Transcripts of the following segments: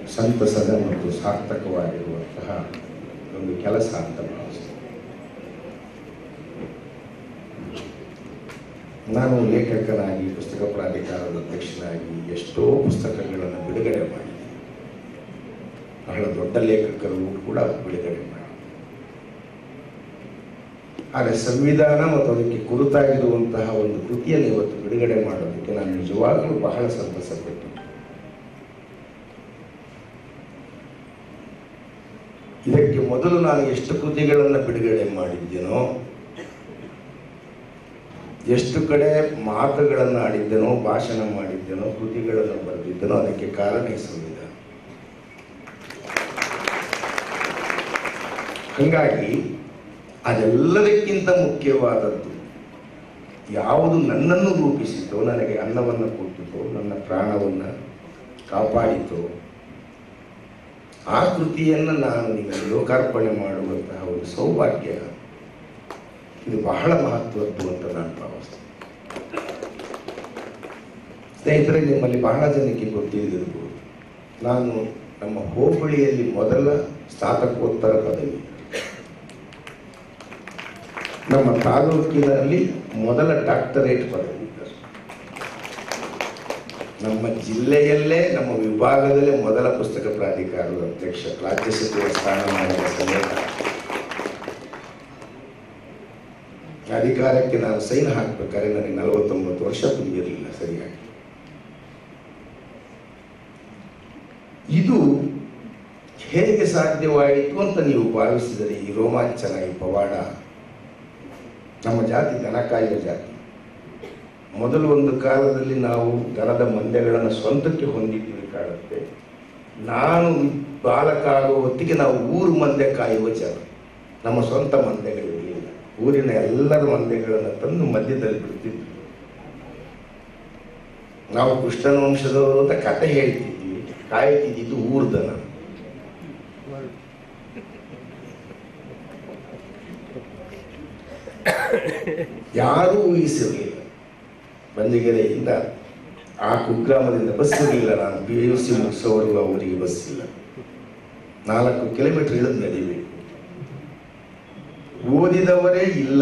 ಸಂತಸದ ಮತ್ತು ಸಾರ್ಥಕವಾಗಿರುವಂತಹ ಒಂದು ಕೆಲಸ ಅಂತ ಭಾವಿಸ್ತೇನೆ ನಾನು ಲೇಖಕನಾಗಿ ಪುಸ್ತಕ ಪ್ರಾಧಿಕಾರದ ಅಧ್ಯಕ್ಷನಾಗಿ ಎಷ್ಟೋ ಪುಸ್ತಕಗಳನ್ನು ಬಿಡುಗಡೆ ಮಾಡಿದ್ದೀನಿ ಬಹಳ ದೊಡ್ಡ ಲೇಖಕರು ಕೂಡ ಬಿಡುಗಡೆ ಮಾಡಿ ಆದರೆ ಸಂವಿಧಾನ ಮತ್ತು ಅದಕ್ಕೆ ಕುರಿತಾಗಿರುವಂತಹ ಒಂದು ಕೃತಿಯನ್ನು ಇವತ್ತು ಬಿಡುಗಡೆ ಮಾಡೋದಕ್ಕೆ ನಾನು ನಿಜವಾಗಲೂ ಬಹಳ ಸಂತಸಪಟ್ಟು ಇದಕ್ಕೆ ಮೊದಲು ನಾನು ಎಷ್ಟು ಕೃತಿಗಳನ್ನು ಬಿಡುಗಡೆ ಮಾಡಿದ್ದೇನೋ ಎಷ್ಟು ಕಡೆ ಮಾತುಗಳನ್ನು ಆಡಿದ್ದೇನೋ ಭಾಷಣ ಮಾಡಿದ್ದೇನೋ ಕೃತಿಗಳನ್ನು ಬರೆದಿದ್ದೇನೋ ಅದಕ್ಕೆ ಕಾರಣ ಈ ಸಂವಿಧಾನ ಹಾಗಾಗಿ ಅದೆಲ್ಲದಕ್ಕಿಂತ ಮುಖ್ಯವಾದದ್ದು ಯಾವುದು ನನ್ನನ್ನು ರೂಪಿಸಿತೋ ನನಗೆ ಅನ್ನವನ್ನು ಕೊಟ್ಟಿತೋ ನನ್ನ ಪ್ರಾಣವನ್ನು ಕಾಪಾಡಿತೋ ಆ ಕೃತಿಯನ್ನು ನಾನು ನಿಮಗೆ ಲೋಕಾರ್ಪಣೆ ಮಾಡುವಂತಹ ಒಂದು ಸೌಭಾಗ್ಯ ಇದು ಬಹಳ ಮಹತ್ವದ್ದು ಅಂತ ನಾನು ಭಾವಿಸ್ತೇನೆ ಸ್ನೇಹಿತರೆ ನಿಮ್ಮಲ್ಲಿ ಬಹಳ ಜನಕ್ಕೆ ಗೊತ್ತಿಲ್ಲದಿರ್ಬೋದು ನಾನು ನಮ್ಮ ಹೋಬಳಿಯಲ್ಲಿ ಮೊದಲ ಸ್ನಾತಕೋತ್ತರ ಪದವಿ ನಮ್ಮ ತಾಲೂಕಿನಲ್ಲಿ ಮೊದಲ ಡಾಕ್ಟರೇಟ್ ಪದವಿ ನಮ್ಮ ಜಿಲ್ಲೆಯಲ್ಲೇ ನಮ್ಮ ವಿಭಾಗದಲ್ಲೇ ಮೊದಲ ಪುಸ್ತಕ ಪ್ರಾಧಿಕಾರದ ಅಧ್ಯಕ್ಷ ರಾಜ್ಯ ಸಚಿವ ಸ್ಥಾನಮಾನದ ಸಮೇತ ಅಧಿಕಾರಕ್ಕೆ ನಾನು ಸೈನ್ ಹಾಕ್ಬೇಕಾದ್ರೆ ನನಗೆ ನಲವತ್ತೊಂಬತ್ತು ವರ್ಷ ತುಂಬಿರಲಿಲ್ಲ ಸರಿಯಾಗಿ ಇದು ಹೇಗೆ ಸಾಧ್ಯವಾಯಿತು ಅಂತ ನೀವು ಭಾವಿಸಿದರೆ ಈ ರೋಮಾಂಚನ ಈ ಪವಾಡ ನಮ್ಮ ಜಾತಿ ದನ ಕಾಯುವ ಜಾತಿ ಮೊದಲು ಒಂದು ಕಾಲದಲ್ಲಿ ನಾವು ದನದ ಮಂದೆಗಳನ್ನು ಸ್ವಂತಕ್ಕೆ ಹೊಂದಿದ್ದೀವಿ ಕಾಣುತ್ತೆ ನಾನು ಬಾಲಕ ಆಗೋ ಹೊತ್ತಿಗೆ ನಾವು ಊರು ಮಂದೆ ಕಾಯುವ ಜನ ನಮ್ಮ ಸ್ವಂತ ಮಂದೆಗಳಿರಲಿಲ್ಲ ಊರಿನ ಎಲ್ಲರ ಮಂದೆಗಳನ್ನು ತಂದು ಮಧ್ಯದಲ್ಲಿ ಬಿಡ್ತಿದ್ವಿ ನಾವು ಕೃಷ್ಣನ ವಂಶದವರು ಅಂತ ಕತೆ ಹೇಳ್ತಿದ್ವಿ ಕಾಯ್ತಿದ್ದು ಊರ್ದನ ಯಾರೂ ಊಹಿಸಿರಲಿಲ್ಲ ಬಂದಿಗೆರೆಯಿಂದ ಆ ಕುಗ್ರಾಮದಿಂದ ಬಸ್ ಇರಲಿಲ್ಲ ನಾನು ಪಿ ಯು ಸಿ ಮುಗಿಸೋವರೆಗೂ ಅವರಿಗೆ ಬಸ್ ಇಲ್ಲ ನಾಲ್ಕು ಕಿಲೋಮೀಟರ್ ಇಳಿದು ನಡಿಬೇಕು ಓದಿದವರೇ ಇಲ್ಲ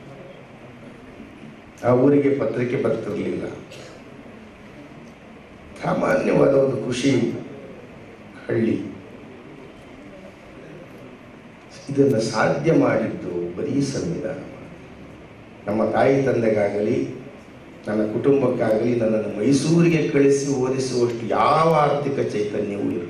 ಆ ಊರಿಗೆ ಪತ್ರಿಕೆ ಬರ್ತಿರಲಿಲ್ಲ ಸಾಮಾನ್ಯವಾದ ಒಂದು ಖುಷಿ ಹಳ್ಳಿ ಇದನ್ನು ಸಾಧ್ಯ ಮಾಡಿದ್ದು ಬರೀ ಸಂವಿಧಾನ ನಮ್ಮ ತಾಯಿ ತಂದೆಗಾಗಲಿ ನನ್ನ ಕುಟುಂಬಕ್ಕಾಗಲಿ ನನ್ನನ್ನು ಮೈಸೂರಿಗೆ ಕಳಿಸಿ ಓದಿಸುವಷ್ಟು ಯಾವ ಆರ್ಥಿಕ ಚೈತನ್ಯವೂ ಇರಲಿಲ್ಲ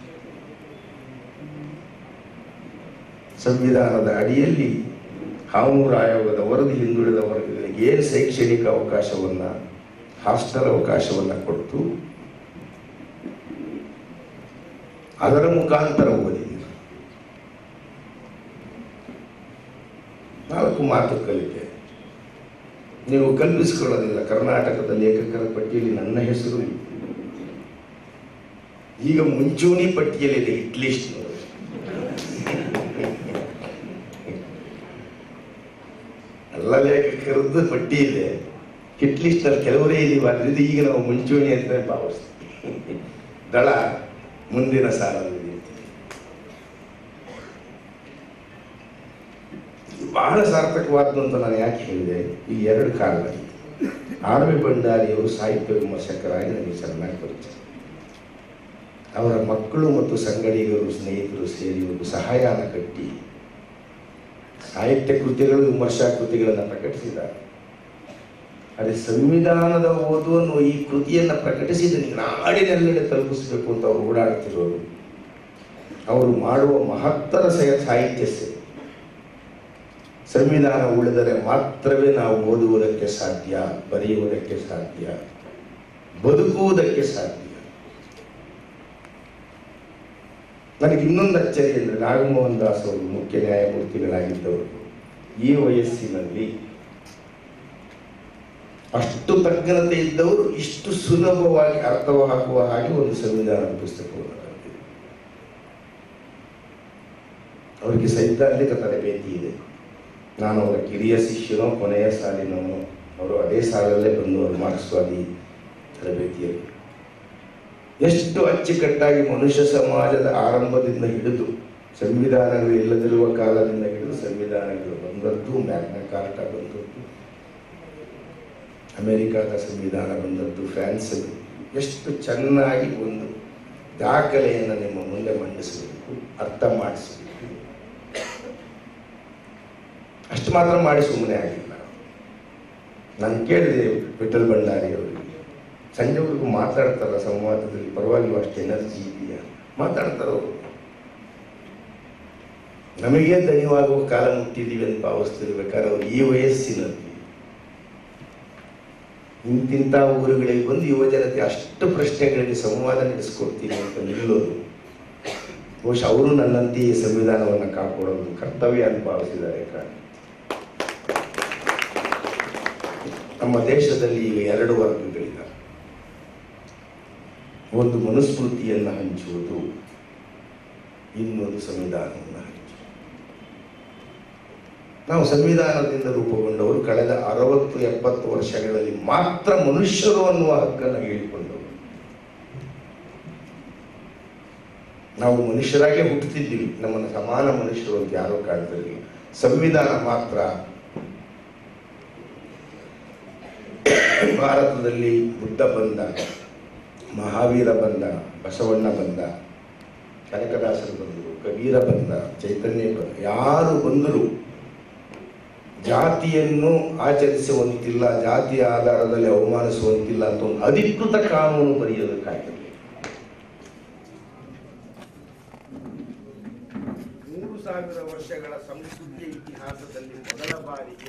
ಸಂವಿಧಾನದ ಅಡಿಯಲ್ಲಿ ಕಾನೂನು ಆಯೋಗದ ವರದಿ ಹಿಂದುಳಿದ ವರ್ಗಗಳಿಗೆ ಏನು ಶೈಕ್ಷಣಿಕ ಅವಕಾಶವನ್ನು ಹಾಸ್ಟೆಲ್ ಅವಕಾಶವನ್ನು ಕೊಟ್ಟು ಅದರ ಮುಖಾಂತರ ಓದಿದ್ದೀರಿ ನಾಲ್ಕು ಮಾತು ಕಲಿತೆ ನೀವು ಕಲ್ಪಿಸಿಕೊಳ್ಳೋದಿಲ್ಲ ಕರ್ನಾಟಕದ ಲೇಖಕರ ಪಟ್ಟಿಯಲ್ಲಿ ನನ್ನ ಹೆಸರು ಇದೆ. ಈಗ ಮುಂಚೂಣಿ ಪಟ್ಟಿಯಲ್ಲಿದೆ ಹಿಟ್ ಲಿಸ್ಟ್ ಎಲ್ಲ ಲೇಖಕರದ್ದು ಪಟ್ಟಿ ಇದೆ ಹಿಟ್ ಲಿಸ್ಟ್ ಅಲ್ಲಿ ಕೆಲವರೇ ಇದೀವಿ ಅದರಿಂದ ಈಗ ನಾವು ಮುಂಚೂಣಿ ಅಂತ ಭಾವಿಸ್ತೀವಿ ದಳ ಮುಂದಿನ ಸಾಲಲ್ಲಿದೆ ಬಹಳ ಸಾರ್ಥಕವಾದ್ದು ಅಂತ ನಾನು ಯಾಕೆ ಹೇಳಿದೆ ಈ ಎರಡು ಕಾರಣದಲ್ಲಿ ಆರ್ ವಿ ಭಂಡಾರಿಯವರು ಸಾಹಿತ್ಯ ವಿಮರ್ಶಕರಾಗಿ ನನಗೆ ಚೆನ್ನಾಗಿ ಪರಿಚಯ ಅವರ ಮಕ್ಕಳು ಮತ್ತು ಸಂಗಡಿಗರು ಸ್ನೇಹಿತರು ಸೇರಿ ಒಂದು ಸಹಾಯನ ಕಟ್ಟಿ ಸಾಹಿತ್ಯ ಕೃತಿಗಳು ವಿಮರ್ಶಾ ಕೃತಿಗಳನ್ನು ಪ್ರಕಟಿಸಿದ್ದಾರೆ ಅದೇ ಸಂವಿಧಾನದ ಓದು ಅನ್ನುವ ಈ ಕೃತಿಯನ್ನು ಪ್ರಕಟಿಸಿದ ನಾಡಿನೆಲ್ಲೆಡೆ ತಲುಪಿಸಬೇಕು ಅಂತ ಅವರು ಓಡಾಡ್ತಿರೋರು ಅವರು ಮಾಡುವ ಮಹತ್ತರ ಸಹ- ಸಾಹಿತ್ಯ ಸೇವೆ ಸಂವಿಧಾನ ಉಳಿದರೆ ಮಾತ್ರವೇ ನಾವು ಓದುವುದಕ್ಕೆ ಸಾಧ್ಯ ಬರೆಯುವುದಕ್ಕೆ ಸಾಧ್ಯ ಬದುಕುವುದಕ್ಕೆ ಸಾಧ್ಯ ನನಗೆ ಇನ್ನೊಂದು ಅಚ್ಚರಿ ಅಂದರೆ ನಾಗಮೋಹನ್ ದಾಸ್ ಅವರು ಮುಖ್ಯ ನ್ಯಾಯಮೂರ್ತಿಗಳಾಗಿದ್ದವರು ಈ ವಯಸ್ಸಿನಲ್ಲಿ ಅಷ್ಟು ತಜ್ಞತೆ ಇದ್ದವರು ಇಷ್ಟು ಸುಲಭವಾಗಿ ಅರ್ಥವಾಗುವ ಹಾಗೆ ಒಂದು ಸಂವಿಧಾನದ ಪುಸ್ತಕವನ್ನು ಬರೆದಿದ್ದಾರೆ ಅವರಿಗೆ ಸೈದ್ಧಾಂತಿಕ ತರಬೇತಿ ಇದೆ ನಾನು ಅವರ ಕಿರಿಯ ಶಿಷ್ಯನೋ ಕೊನೆಯ ಸಾಲಿನವನು ಅವರು ಅದೇ ಸಾಲಲ್ಲೇ ಬಂದವರು ಮಾರ್ಕ್ಸ್ವಾದಿ ತರಬೇತಿಯಲ್ಲಿ ಎಷ್ಟು ಅಚ್ಚುಕಟ್ಟಾಗಿ ಮನುಷ್ಯ ಸಮಾಜದ ಆರಂಭದಿಂದ ಹಿಡಿದು ಸಂವಿಧಾನಗಳು ಇಲ್ಲದಿರುವ ಕಾಲದಿಂದ ಹಿಡಿದು ಸಂವಿಧಾನಗಳು ಬಂದದ್ದು ಮ್ಯಾಗ್ನ ಕಾರ್ಟ ಬಂದದ್ದು ಅಮೆರಿಕಾದ ಸಂವಿಧಾನ ಬಂದದ್ದು ಫ್ರಾನ್ಸ್ ಎಷ್ಟು ಚೆನ್ನಾಗಿ ಒಂದು ದಾಖಲೆಯನ್ನು ನಿಮ್ಮ ಮುಂದೆ ಮಂಡಿಸಬೇಕು ಅರ್ಥ ಮಾಡಿಸಬೇಕು ಅಷ್ಟು ಮಾತ್ರ ಮಾಡಿ ಸುಮ್ಮನೆ ಆಗಿಲ್ಲ ನಾನು ಕೇಳಿದೆ ವಿಠಲ್ ಭಂಡಾರಿ ಅವರಿಗೆ ಸಂಜೆವರೆಗೂ ಮಾತಾಡ್ತಾರ ಸಂವಾದದಲ್ಲಿ ಪರವಾಗಿಲ್ಲ ಅಷ್ಟು ಎನರ್ಜಿ ಇದೆಯಾ ಮಾತಾಡ್ತಾರ ಅವರು ನಮಗೆ ದಣಿವಾಗುವ ಕಾಲ ಮುಟ್ಟಿದ್ದೀವಿ ಅಂತ ಭಾವಿಸ್ತಿರ್ಬೇಕಾದ್ರೆ ಅವ್ರು ಈ ವಯಸ್ಸಿನಲ್ಲಿ ಇಂತಿಂಥ ಊರುಗಳಿಗೆ ಬಂದು ಯುವ ಜನತೆ ಅಷ್ಟು ಪ್ರಶ್ನೆಗಳಿಗೆ ಸಂವಾದ ನಡೆಸ್ಕೊಡ್ತೀನಿ ಅಂತ ನಿಲ್ಲೋದು ಬಹುಶಃ ಅವರು ನನ್ನಂತೆ ಈ ಸಂವಿಧಾನವನ್ನು ಕಾಪಾಡೋದು ಕರ್ತವ್ಯ ಅಂತ ಭಾವಿಸಿದ್ದಾರೆ ಕಾರಣ ನಮ್ಮ ದೇಶದಲ್ಲಿ ಈಗ ಎರಡು ವರ್ಗಗಳಿದ್ದಾವೆ ಒಂದು ಮನುಸ್ಮೃತಿಯನ್ನು ಹಂಚುವುದು ಇನ್ನೊಂದು ಸಂವಿಧಾನವನ್ನು ಹಂಚುವುದು ನಾವು ಸಂವಿಧಾನದಿಂದ ರೂಪುಗೊಂಡವರು ಕಳೆದ ಅರವತ್ತು ಎಪ್ಪತ್ತು ವರ್ಷಗಳಲ್ಲಿ ಮಾತ್ರ ಮನುಷ್ಯರು ಅನ್ನುವ ಹಕ್ಕನ್ನು ಹೇಳಿಕೊಂಡವರು ನಾವು ಮನುಷ್ಯರಾಗೇ ಹುಟ್ಟುತ್ತಿದ್ದೀವಿ ನಮ್ಮನ್ನು ಸಮಾನ ಮನುಷ್ಯರು ಅಂತ ಯಾರೂ ಕಾಣ್ತಿರಲಿಲ್ಲ ಸಂವಿಧಾನ ಮಾತ್ರ ಭಾರತದಲ್ಲಿ ಬುದ್ಧ ಬಂದ ಮಹಾವೀರ ಬಂದ ಬಸವಣ್ಣ ಬಂದ ಕನಕದಾಸರು ಬಂದರು ಕಬೀರ ಬಂದ ಚೈತನ್ಯ ಬಂದ ಯಾರು ಬಂದರು ಜಾತಿಯನ್ನು ಆಚರಿಸುವಂತಿಲ್ಲ ಜಾತಿಯ ಆಧಾರದಲ್ಲಿ ಅವಮಾನಿಸುವಂತಿಲ್ಲ ಅಂತ ಒಂದು ಅಧಿಕೃತ ಕಾನೂನು ಬರೆಯೋದಕ್ಕಾಗಿರಲಿ ಮೂರು ಸಾವಿರ ವರ್ಷಗಳ ಸಂಸ್ಕೃತಿಯ ಇತಿಹಾಸದಲ್ಲಿ ಮೊದಲ ಬಾರಿಗೆ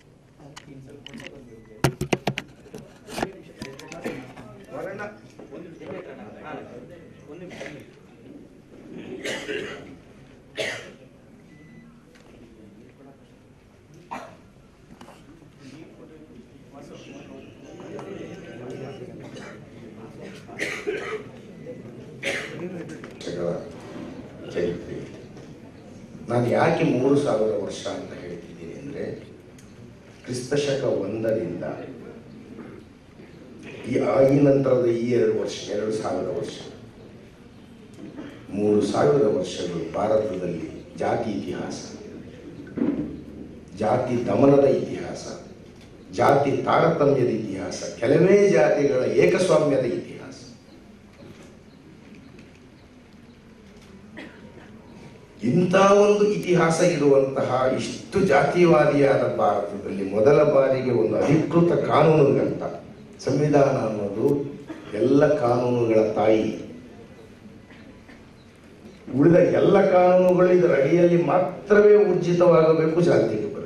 ವರ್ಣ ಒಂದು ನಿಮಿಷ. ಹಾ, ಒಂದು ನಿಮಿಷ. ಜಗಳ, ಚರಿತ್ರೆ ನಾನು ಯಾಕೆ ಮೂರು ಸಾವಿರ ವರ್ಷ ಅಂತ ಹೇಳ್ತಿದ್ದೀನಿ ಅಂದರೆ ಕ್ರಿಸ್ತಶಕ ಒಂದರಿಂದ ಈ ಈ ನಂತರದ ಈ ಎರಡು ವರ್ಷ ಎರಡು ಸಾವಿರ ವರ್ಷ ಮೂರು ಸಾವಿರ ವರ್ಷಗಳು ಭಾರತದಲ್ಲಿ ಜಾತಿ ಇತಿಹಾಸ ಜಾತಿ ದಮನದ ಇತಿಹಾಸ ಜಾತಿ ತಾರತಮ್ಯದ ಇತಿಹಾಸ ಕೆಲವೇ ಜಾತಿಗಳ ಏಕಸ್ವಾಮ್ಯದ ಇತಿಹಾಸ ಇಂಥ ಒಂದು ಇತಿಹಾಸ ಇರುವಂತಹ ಇಷ್ಟು ಜಾತಿವಾದಿಯಾದ ಭಾರತದಲ್ಲಿ ಮೊದಲ ಬಾರಿಗೆ ಒಂದು ಅಧಿಕೃತ ಕಾನೂನು ಗ್ರಂಥ ಸಂವಿಧಾನ ಅನ್ನೋದು ಎಲ್ಲ ಕಾನೂನುಗಳ ತಾಯಿ ಉಳಿದ ಎಲ್ಲ ಕಾನೂನುಗಳು ಇದರ ಅಡಿಯಲ್ಲಿ ಮಾತ್ರವೇ ಊರ್ಜಿತವಾಗಬೇಕು ಜಾತಿಗೆ ಬರಬೇಕು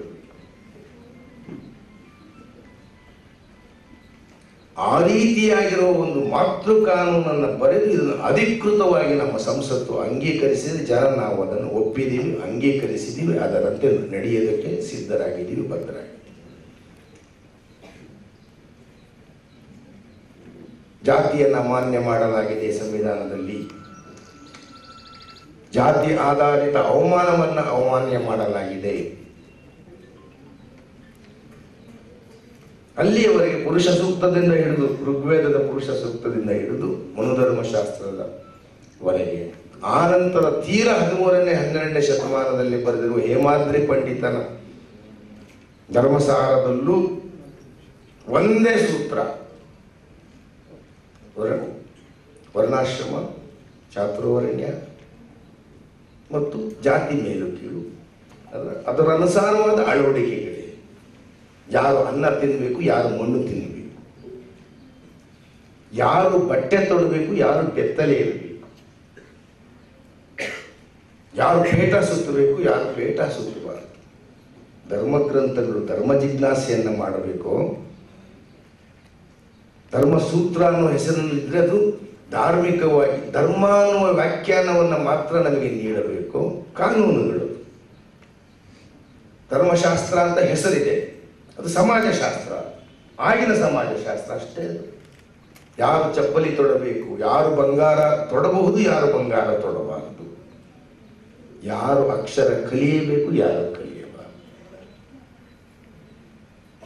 ಆ ರೀತಿಯಾಗಿರುವ ಒಂದು ಮಾತೃ ಕಾನೂನನ್ನು ಬರೆದು ಇದನ್ನು ಅಧಿಕೃತವಾಗಿ ನಮ್ಮ ಸಂಸತ್ತು ಅಂಗೀಕರಿಸಿದ ಜನ ನಾವು ಅದನ್ನು ಒಪ್ಪಿದ್ದೀವಿ ಅಂಗೀಕರಿಸಿದ್ದೀವಿ ಅದರಂತೆ ನಡೆಯೋದಕ್ಕೆ ಸಿದ್ಧರಾಗಿದ್ದೀವಿ ಬದ್ಧರಾಗಿದ್ದೀವಿ ಜಾತಿಯನ್ನು ಮಾನ್ಯ ಮಾಡಲಾಗಿದೆ ಸಂವಿಧಾನದಲ್ಲಿ ಜಾತಿ ಆಧಾರಿತ ಅವಮಾನವನ್ನು ಅವಮಾನ್ಯ ಮಾಡಲಾಗಿದೆ ಅಲ್ಲಿಯವರೆಗೆ ಪುರುಷ ಸೂಕ್ತದಿಂದ ಹಿಡಿದು ಋಗ್ವೇದದ ಪುರುಷ ಸೂಕ್ತದಿಂದ ಹಿಡಿದು ಮನುಧರ್ಮಶಾಸ್ತ್ರದ ವರೆಗೆ ಆ ನಂತರ ತೀರ ಹದಿಮೂರನೇ ಹನ್ನೆರಡನೇ ಶತಮಾನದಲ್ಲಿ ಬರೆದಿರುವ ಹೇಮಾದ್ರಿ ಪಂಡಿತನ ಧರ್ಮಸಾರದಲ್ಲೂ ಒಂದೇ ಸೂತ್ರ ವರ- ವರ್ಣಾಶ್ರಮ ಚಾತುರ್ವರ್ಣ್ಯ ಮತ್ತು ಜಾತಿ ಮೇಲು ಕೀಳು ಅದರ ಅದರ ಅನುಸಾರವಾದ ಅಳವಡಿಕೆಗಳಿವೆ ಯಾರು ಅನ್ನ ತಿನ್ನಬೇಕು ಯಾರು ಮಣ್ಣು ತಿನ್ನಬೇಕು ಯಾರು ಬಟ್ಟೆ ತೊಡಬೇಕು ಯಾರು ಬೆತ್ತಲೆ ಇರಬೇಕು ಯಾರು ಪೇಟ ಸುತ್ತಬೇಕು ಯಾರು ಪೇಟ ಸುತ್ತಬಾರದು ಧರ್ಮಗ್ರಂಥಗಳು ಧರ್ಮ ಜಿಜ್ಞಾಸೆಯನ್ನು ಮಾಡಬೇಕು ಧರ್ಮಸೂತ್ರ ಅನ್ನೋ ಹೆಸರಿನಲ್ಲಿದ್ದರೆ ಅದು ಧಾರ್ಮಿಕವಾಗಿ ಧರ್ಮ ಅನ್ನುವ ವ್ಯಾಖ್ಯಾನವನ್ನು ಮಾತ್ರ ನಮಗೆ ನೀಡಬೇಕು ಕಾನೂನುಗಳು ಧರ್ಮಶಾಸ್ತ್ರ ಅಂತ ಹೆಸರಿದೆ ಅದು ಸಮಾಜಶಾಸ್ತ್ರ ಆಗಿನ ಸಮಾಜಶಾಸ್ತ್ರ ಅಷ್ಟೇ ಅದು. ಯಾರು ಚಪ್ಪಲಿ ತೊಡಬೇಕು ಯಾರು ಬಂಗಾರ ತೊಡಬಹುದು ಯಾರು ಬಂಗಾರ ತೊಡಬಾರದು ಯಾರು ಅಕ್ಷರ ಕಲಿಯಬೇಕು ಯಾರು ಕಲಿಯಬಾರದು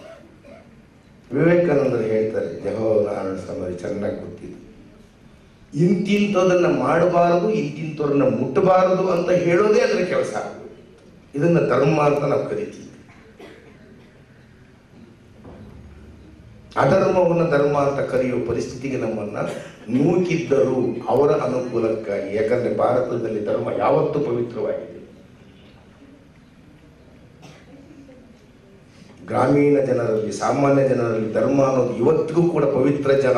ವಿವೇಕಾನಂದರು ಹೇಳ್ತಾರೆ ಜವಾಹರಲಾಲ್ ಸಮಾಧಿ ಚೆನ್ನಾಗಿ ಗೊತ್ತಿದೆ ಇಂತಿಂಥದನ್ನ ಮಾಡಬಾರದು ಇಂತಿಂಥವ್ರನ್ನ ಮುಟ್ಟಬಾರದು ಅಂತ ಹೇಳೋದೇ ಅದರ ಕೆಲಸ ಇದನ್ನ ಧರ್ಮ ಅಂತ ನಾವು ಕರಿತೀವಿ ಅಧರ್ಮವನ್ನು ಧರ್ಮ ಅಂತ ಕರೆಯುವ ಪರಿಸ್ಥಿತಿಗೆ ನಮ್ಮನ್ನ ನೂಕಿದ್ದರು ಅವರ ಅನುಕೂಲಕ್ಕಾಗಿ ಯಾಕಂದ್ರೆ ಭಾರತದಲ್ಲಿ ಧರ್ಮ ಯಾವತ್ತೂ ಪವಿತ್ರವಾಗಿದೆ ಗ್ರಾಮೀಣ ಜನರಲ್ಲಿ ಸಾಮಾನ್ಯ ಜನರಲ್ಲಿ ಧರ್ಮ ಅನ್ನೋದು ಇವತ್ತಿಗೂ ಕೂಡ ಪವಿತ್ರ ಜನ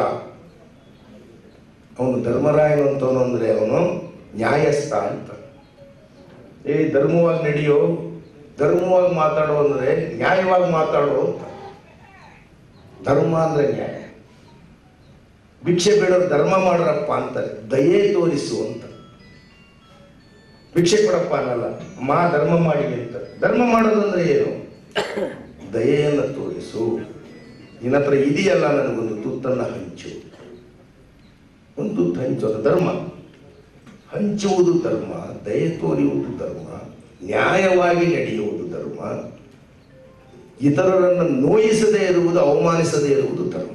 ಅವನು ಧರ್ಮರಾಯನು ಅಂತವನು ಅಂದ್ರೆ ಅವನು ನ್ಯಾಯಸ್ಥ ಅಂತ ಏ ಧರ್ಮವಾಗಿ ನಡೆಯೋ ಧರ್ಮವಾಗಿ ಮಾತಾಡೋ ಅಂದ್ರೆ ನ್ಯಾಯವಾಗಿ ಮಾತಾಡೋ ಅಂತ ಧರ್ಮ ಅಂದ್ರೆ ನ್ಯಾಯ ಭಿಕ್ಷೆ ಬೇಡೋರು ಧರ್ಮ ಮಾಡ್ರಪ್ಪ ಅಂತಾರೆ ದಯೆ ತೋರಿಸು ಅಂತ ಭಿಕ್ಷೆ ಕೊಡಪ್ಪ ಅನ್ನಲ್ಲ ಮಾ ಧರ್ಮ ಮಾಡಿ ಅಂತ ಧರ್ಮ ಮಾಡೋದಂದ್ರೆ ಏನು ದಯೆಯನ್ನು ತೋರಿಸು ನಿನ್ನ ಹತ್ರ ಇದೆಯಲ್ಲ ನನಗೊಂದು ತುತ್ತನ್ನ ಹಂಚು ಒಂದು ತುತ್ತು ಹಂಚೋದು ಧರ್ಮ ಹಂಚುವುದು ಧರ್ಮ ದಯೆ ತೋರಿಯುವುದು ಧರ್ಮ ನ್ಯಾಯವಾಗಿ ನಡೆಯುವುದು ಧರ್ಮ ಇತರರನ್ನು ನೋಯಿಸದೇ ಇರುವುದು ಅವಮಾನಿಸದೇ ಇರುವುದು ಧರ್ಮ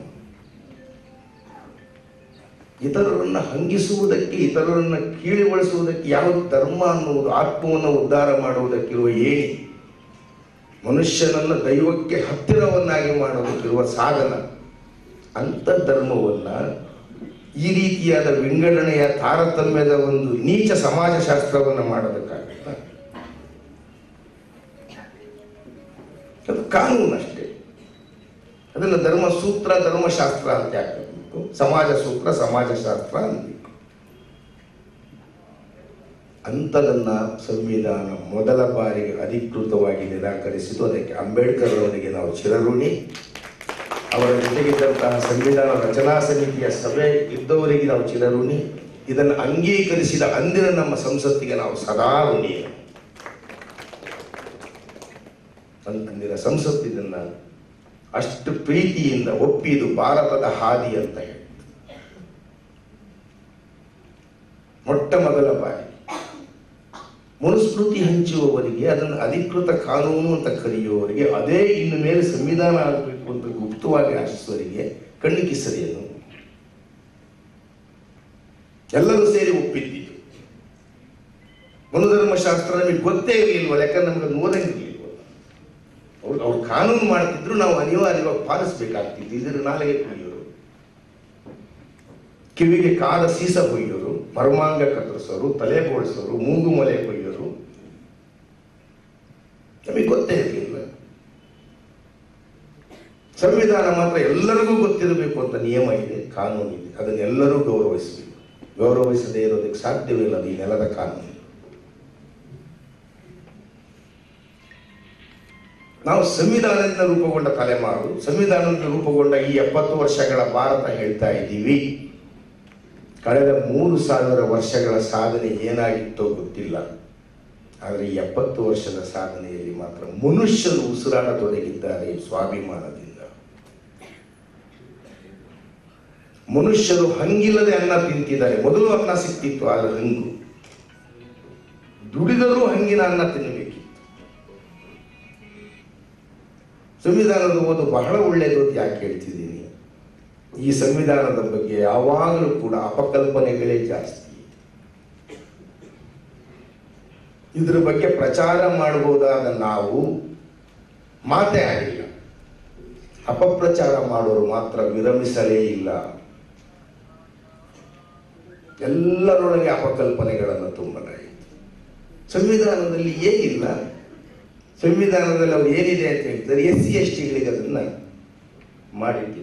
ಇತರರನ್ನ ಹಂಗಿಸುವುದಕ್ಕೆ ಇತರರನ್ನ ಕೀಳಿಗೊಳಿಸುವುದಕ್ಕೆ ಯಾವ ಧರ್ಮ ಅನ್ನುವುದು ಆತ್ಮವನ್ನು ಉದ್ಧಾರ ಮಾಡುವುದಕ್ಕಿರುವ ಏಣಿ ಮನುಷ್ಯನನ್ನ ದೈವಕ್ಕೆ ಹತ್ತಿರವನ್ನಾಗಿ ಮಾಡೋದಕ್ಕಿರುವ ಸಾಧನ ಅಂತ ಧರ್ಮವನ್ನ ಈ ರೀತಿಯಾದ ವಿಂಗಡಣೆಯ ತಾರತಮ್ಯದ ಒಂದು ನೀಚ ಸಮಾಜಶಾಸ್ತ್ರವನ್ನು ಮಾಡೋದಕ್ಕಾಗತ್ತ ಅದು ಕಾನೂನು ಅಷ್ಟೇ ಅದನ್ನು ಧರ್ಮ ಸೂತ್ರ ಧರ್ಮಶಾಸ್ತ್ರ ಅಂತ ಹಾಕಬೇಕು ಸಮಾಜ ಸೂತ್ರ ಸಮಾಜಶಾಸ್ತ್ರ ಅನ್ಬೇಕು ಅಂಥದನ್ನ ಸಂವಿಧಾನ ಮೊದಲ ಬಾರಿಗೆ ಅಧಿಕೃತವಾಗಿ ನಿರಾಕರಿಸಿದ್ದು ಅದಕ್ಕೆ ಅಂಬೇಡ್ಕರ್ ಅವರಿಗೆ ನಾವು ಚಿರಋಣಿ ಅವರ ಜೊತೆಗಿದ್ದಂತಹ ಸಂವಿಧಾನ ರಚನಾ ಸಮಿತಿಯ ಸಭೆ ಇದ್ದವರಿಗೆ ನಾವು ಚಿರಋಣಿ ಇದನ್ನು ಅಂಗೀಕರಿಸಿದ ಅಂದಿನ ನಮ್ಮ ಸಂಸತ್ತಿಗೆ ನಾವು ಸದಾ ಋಣಿ ಅಂದಿನ ಸಂಸತ್ ಇದನ್ನ ಅಷ್ಟು ಪ್ರೀತಿಯಿಂದ ಒಪ್ಪಿದು ಭಾರತದ ಹಾದಿ ಅಂತ ಹೇಳಿ ಮೊಟ್ಟ ಮೊದಲ ಬಾರಿ ಮನುಸ್ಮೃತಿ ಹಂಚುವವರಿಗೆ ಅದನ್ನು ಅಧಿಕೃತ ಕಾನೂನು ಅಂತ ಕರೆಯುವವರಿಗೆ ಅದೇ ಇನ್ನು ಮೇಲೆ ಸಂವಿಧಾನ ಆಗಬೇಕು ಅಂತ ಗುಪ್ತವಾಗಿ ಆಶಿಸುವವರಿಗೆ ಕಣ್ಣಿಗೆ ಸರಿಯನ್ನು ಎಲ್ಲರೂ ಸೇರಿ ಒಪ್ಪಿದ್ದಿದ್ದು ಮನುಧರ್ಮಶಾಸ್ತ್ರ ನಮಗೆ ಗೊತ್ತೇ ಇರಲಿಲ್ವಲ್ಲ ಯಾಕಂದ್ರೆ ನಮಗೆ ಓದಂಗಿರ್ಲಿಲ್ವಲ್ಲ ಅವ್ರು ಅವ್ರು ಕಾನೂನು ಮಾಡ್ತಿದ್ರು ನಾವು ಅನಿವಾರ್ಯವಾಗಿ ಪಾಲಿಸ್ಬೇಕಾಗ್ತಿತ್ತು ಇದರ ನಾಲೆಗೆ ಕುಯ್ಯೋರು ಕಿವಿಗೆ ಕಾದ ಸೀಸ ಕೊಯ್ಯೋರು ಮರ್ಮಾಂಗ ಕತ್ತರಿಸೋರು ತಲೆ ಬೋಳಿಸೋರು ಮೂಗು ಮೊಲೆ ಕೊಯ್ಯೋರು ನಮಗೆ ಗೊತ್ತೇ ಇರಲಿಲ್ಲ ಸಂವಿಧಾನ ಮಾತ್ರ ಎಲ್ಲರಿಗೂ ಗೊತ್ತಿರಬೇಕು ಅಂತ ನಿಯಮ ಇದೆ ಕಾನೂನು ಇದೆ ಅದನ್ನೆಲ್ಲರೂ ಗೌರವಿಸಬೇಕು ಗೌರವಿಸದೇ ಇರೋದಕ್ಕೆ ಸಾಧ್ಯವಿಲ್ಲ ಅದು ಈ ನೆಲದ ಕಾನೂನು ನಾವು ಸಂವಿಧಾನದಿಂದ ರೂಪುಗೊಂಡ ತಲೆಮಾರು ಸಂವಿಧಾನದಿಂದ ರೂಪುಗೊಂಡ ಈ ಎಪ್ಪತ್ತು ವರ್ಷಗಳ ಭಾರತ ಹೇಳ್ತಾ ಇದ್ದೀವಿ ಕಳೆದ ಮೂರು ಸಾವಿರ ವರ್ಷಗಳ ಸಾಧನೆ ಏನಾಗಿತ್ತೋ ಗೊತ್ತಿಲ್ಲ ಆದರೆ ಈ ಎಪ್ಪತ್ತು ವರ್ಷದ ಸಾಧನೆಯಲ್ಲಿ ಮಾತ್ರ ಮನುಷ್ಯರು ಉಸಿರಾಡತೊಡಗಿದ್ದಾರೆ ಸ್ವಾಭಿಮಾನದಿಂದ ಮನುಷ್ಯರು ಹಂಗಿಲ್ಲದೆ ಅನ್ನ ತಿಂತಿದ್ದಾರೆ ಮೊದಲು ಅನ್ನ ಸಿಕ್ತಿತ್ತು ಆದರೆ ಹಂಗು ದುಡಿದರೂ ಹಂಗಿನ ಅನ್ನ ತಿನ್ನಬೇಕಿತ್ತು ಸಂವಿಧಾನದ ಓದು ಬಹಳ ಒಳ್ಳೆಯದು ಅಂತ ಯಾಕೆ ಹೇಳ್ತಿದ್ದೀನಿ ಈ ಸಂವಿಧಾನದ ಬಗ್ಗೆ ಯಾವಾಗಲೂ ಕೂಡ ಅಪಕಲ್ಪನೆಗಳೇ ಜಾಸ್ತಿ ಇದರ ಬಗ್ಗೆ ಪ್ರಚಾರ ಮಾಡಬಹುದಾದ ನಾವು ಮಾತೇ ಆಗಿಲ್ಲ ಅಪಪ್ರಚಾರ ಮಾಡೋರು ಮಾತ್ರ ವಿರಮಿಸಲೇ ಇಲ್ಲ ಎಲ್ಲರೊಳಗೆ ಅಪಕಲ್ಪನೆಗಳನ್ನು ತುಂಬಲಾಯಿತು ಸಂವಿಧಾನದಲ್ಲಿ ಏನಿಲ್ಲ ಸಂವಿಧಾನದಲ್ಲಿ ಅವ್ರು ಏನಿದೆ ಅಂತ ಹೇಳ್ತಾರೆ ಎಸ್ ಸಿ ಎಸ್ ಟಿಗಳಿಗೆ ಅದನ್ನ ಮಾಡಿಟ್ಟಿಲ್ಲ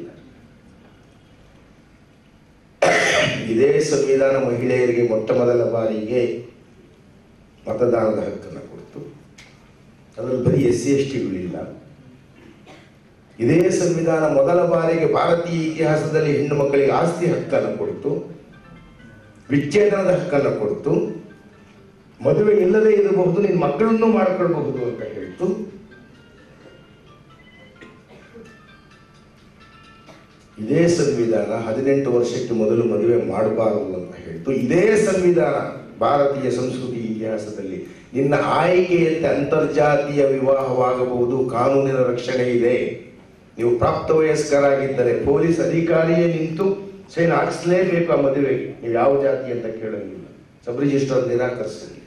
ಇದೇ ಸಂವಿಧಾನ ಮಹಿಳೆಯರಿಗೆ ಮೊಟ್ಟ ಮೊದಲ ಬಾರಿಗೆ ಮತದಾನದ ಹಕ್ಕನ್ನು ಕೊಡ್ತು ಅದರಲ್ಲಿ ಬರೀ ಎಸ್ ಸಿ ಎಸ್ ಟಿಗಳಿಲ್ಲ ಇದೇ ಸಂವಿಧಾನ ಮೊದಲ ಬಾರಿಗೆ ಭಾರತೀಯ ಇತಿಹಾಸದಲ್ಲಿ ಹೆಣ್ಣು ಮಕ್ಕಳಿಗೆ ಆಸ್ತಿ ಹಕ್ಕನ್ನು ಕೊಡ್ತು ವಿಚ್ಛೇದನದ ಹಕ್ಕನ್ನು ಕೊಡ್ತು ಮದುವೆ ಇಲ್ಲದೆ ಇರಬಹುದು ನಿನ್ನ ಮಕ್ಕಳನ್ನು ಮಾಡ್ಕೊಳ್ಬಹುದು ಅಂತ ಹೇಳ್ತು ಇದೇ ಸಂವಿಧಾನ ಹದಿನೆಂಟು ವರ್ಷಕ್ಕೆ ಮೊದಲು ಮದುವೆ ಮಾಡಬಾರದು ಅಂತ ಹೇಳ್ತು ಇದೇ ಸಂವಿಧಾನ ಭಾರತೀಯ ಸಂಸ್ಕೃತಿ ಇತಿಹಾಸದಲ್ಲಿ ನಿನ್ನ ಆಯ್ಕೆಯಂತೆ ಅಂತರ್ಜಾತೀಯ ವಿವಾಹವಾಗಬಹುದು ಕಾನೂನಿನ ರಕ್ಷಣೆ ಇದೆ ನೀವು ಪ್ರಾಪ್ತ ವಯಸ್ಕರಾಗಿದ್ದರೆ ಪೊಲೀಸ್ ಅಧಿಕಾರಿಯೇ ನಿಂತು ಸೈನ್ ಹಾಕಿಸ್ಲೇಬೇಕು ಆ ಮದುವೆಗೆ ನೀವು ಯಾವ ಜಾತಿ ಅಂತ ಕೇಳಂಗಿಲ್ಲ ಸಬ್ ರಿಜಿಸ್ಟರ್ ನಿರಾಕರಿಸಂಗಿಲ್ಲ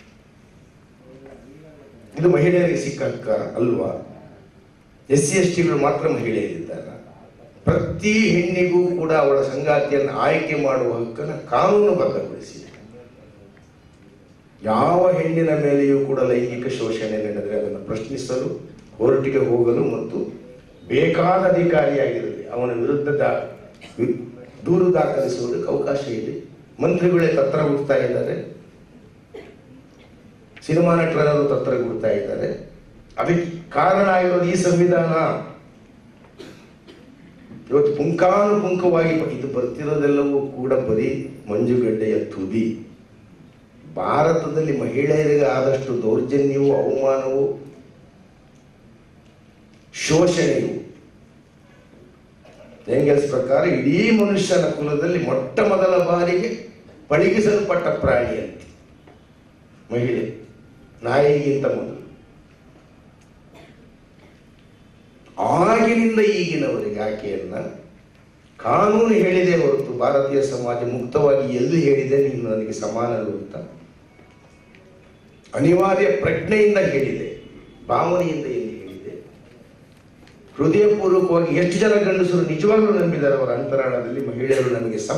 ಇದು ಮಹಿಳೆಯರಿಗೆ ಸಿಕ್ಕ ಹಕ್ಕ ಅಲ್ವಾ ಎಸ್ ಸಿ ಎಸ್ ಟಿಗಳು ಮಾತ್ರ ಮಹಿಳೆಯರಿದ್ದಾರೆ ಪ್ರತಿ ಹೆಣ್ಣಿಗೂ ಕೂಡ ಅವಳ ಸಂಗಾತಿಯನ್ನು ಆಯ್ಕೆ ಮಾಡುವ ಹಕ್ಕನ್ನು ಕಾನೂನುಬದ್ಧಗೊಳಿಸಿದೆ ಯಾವ ಹೆಣ್ಣಿನ ಮೇಲೆಯೂ ಕೂಡ ಲೈಂಗಿಕ ಶೋಷಣೆ ನಡೆದರೆ ಅದನ್ನು ಪ್ರಶ್ನಿಸಲು ಕೋರ್ಟಿಗೆ ಹೋಗಲು ಮತ್ತು ಬೇಕಾದ ಅಧಿಕಾರಿಯಾಗಿರಲಿ ಅವನ ವಿರುದ್ಧ ದಾ- ವಿ- ದೂರು ದಾಖಲಿಸುವುದಕ್ಕೆ ಅವಕಾಶ ಇದೆ ಮಂತ್ರಿಗಳೇ ತತ್ರ ಹುಡ್ತಾ ಇದ್ದಾರೆ ಸಿನಿಮಾ ನಟರರು ತತ್ರ ಹುಡ್ತಾ ಇದ್ದಾರೆ ಅದಕ್ಕೆ ಕಾರಣ ಆಗಿರೋದು ಈ ಸಂವಿಧಾನ ಇವತ್ತು ಪುಂಖಾನುಪುಂಖವಾಗಿ ಇದು ಬರ್ತಿರೋದೆಲ್ಲವೂ ಕೂಡ ಬರೀ ಮಂಜುಗಡ್ಡೆಯ ತುದಿ ಭಾರತದಲ್ಲಿ ಮಹಿಳೆಯರಿಗೆ ಆದಷ್ಟು ದೌರ್ಜನ್ಯವು ಅವಮಾನವು ಶೋಷಣೆಯು ಎಂಗೆಲ್ಸ್ ಪ್ರಕಾರ ಇಡೀ ಮನುಷ್ಯನ ಕುಲದಲ್ಲಿ ಮೊಟ್ಟ ಮೊದಲ ಬಾರಿಗೆ ಪಳಗಿಸಲ್ಪಟ್ಟ ಪ್ರಾಣಿ ಅಂತ ಮಹಿಳೆ ನಾಯಿಗಿಂತ ಮೊದಲು ಆಗಿನಿಂದ ಈಗಿನವರೆಗೆ ಆಕೆಯನ್ನ ಕಾನೂನು ಹೇಳಿದೆ ಹೊರತು ಭಾರತೀಯ ಸಮಾಜ ಮುಕ್ತವಾಗಿ ಎಲ್ಲಿ ಹೇಳಿದೆ ನೀನು ನನಗೆ ಸಮಾನರು ಅಂತ ಅನಿವಾರ್ಯ ಪ್ರಜ್ಞೆಯಿಂದ ಹೇಳಿದೆ ಭಾವನೆಯಿಂದ ಎಲ್ಲಿ ಹೇಳಿದೆ ಹೃದಯಪೂರ್ವಕವಾಗಿ ಎಷ್ಟು ಜನ ಗಂಡಸರು ನಿಜವಾಗ್ಲೂ ನಂಬಿದ್ದಾರೆ ಅವರ ಅಂತರಾಳದಲ್ಲಿ ಮಹಿಳೆಯರು ನಮಗೆ ಸಮ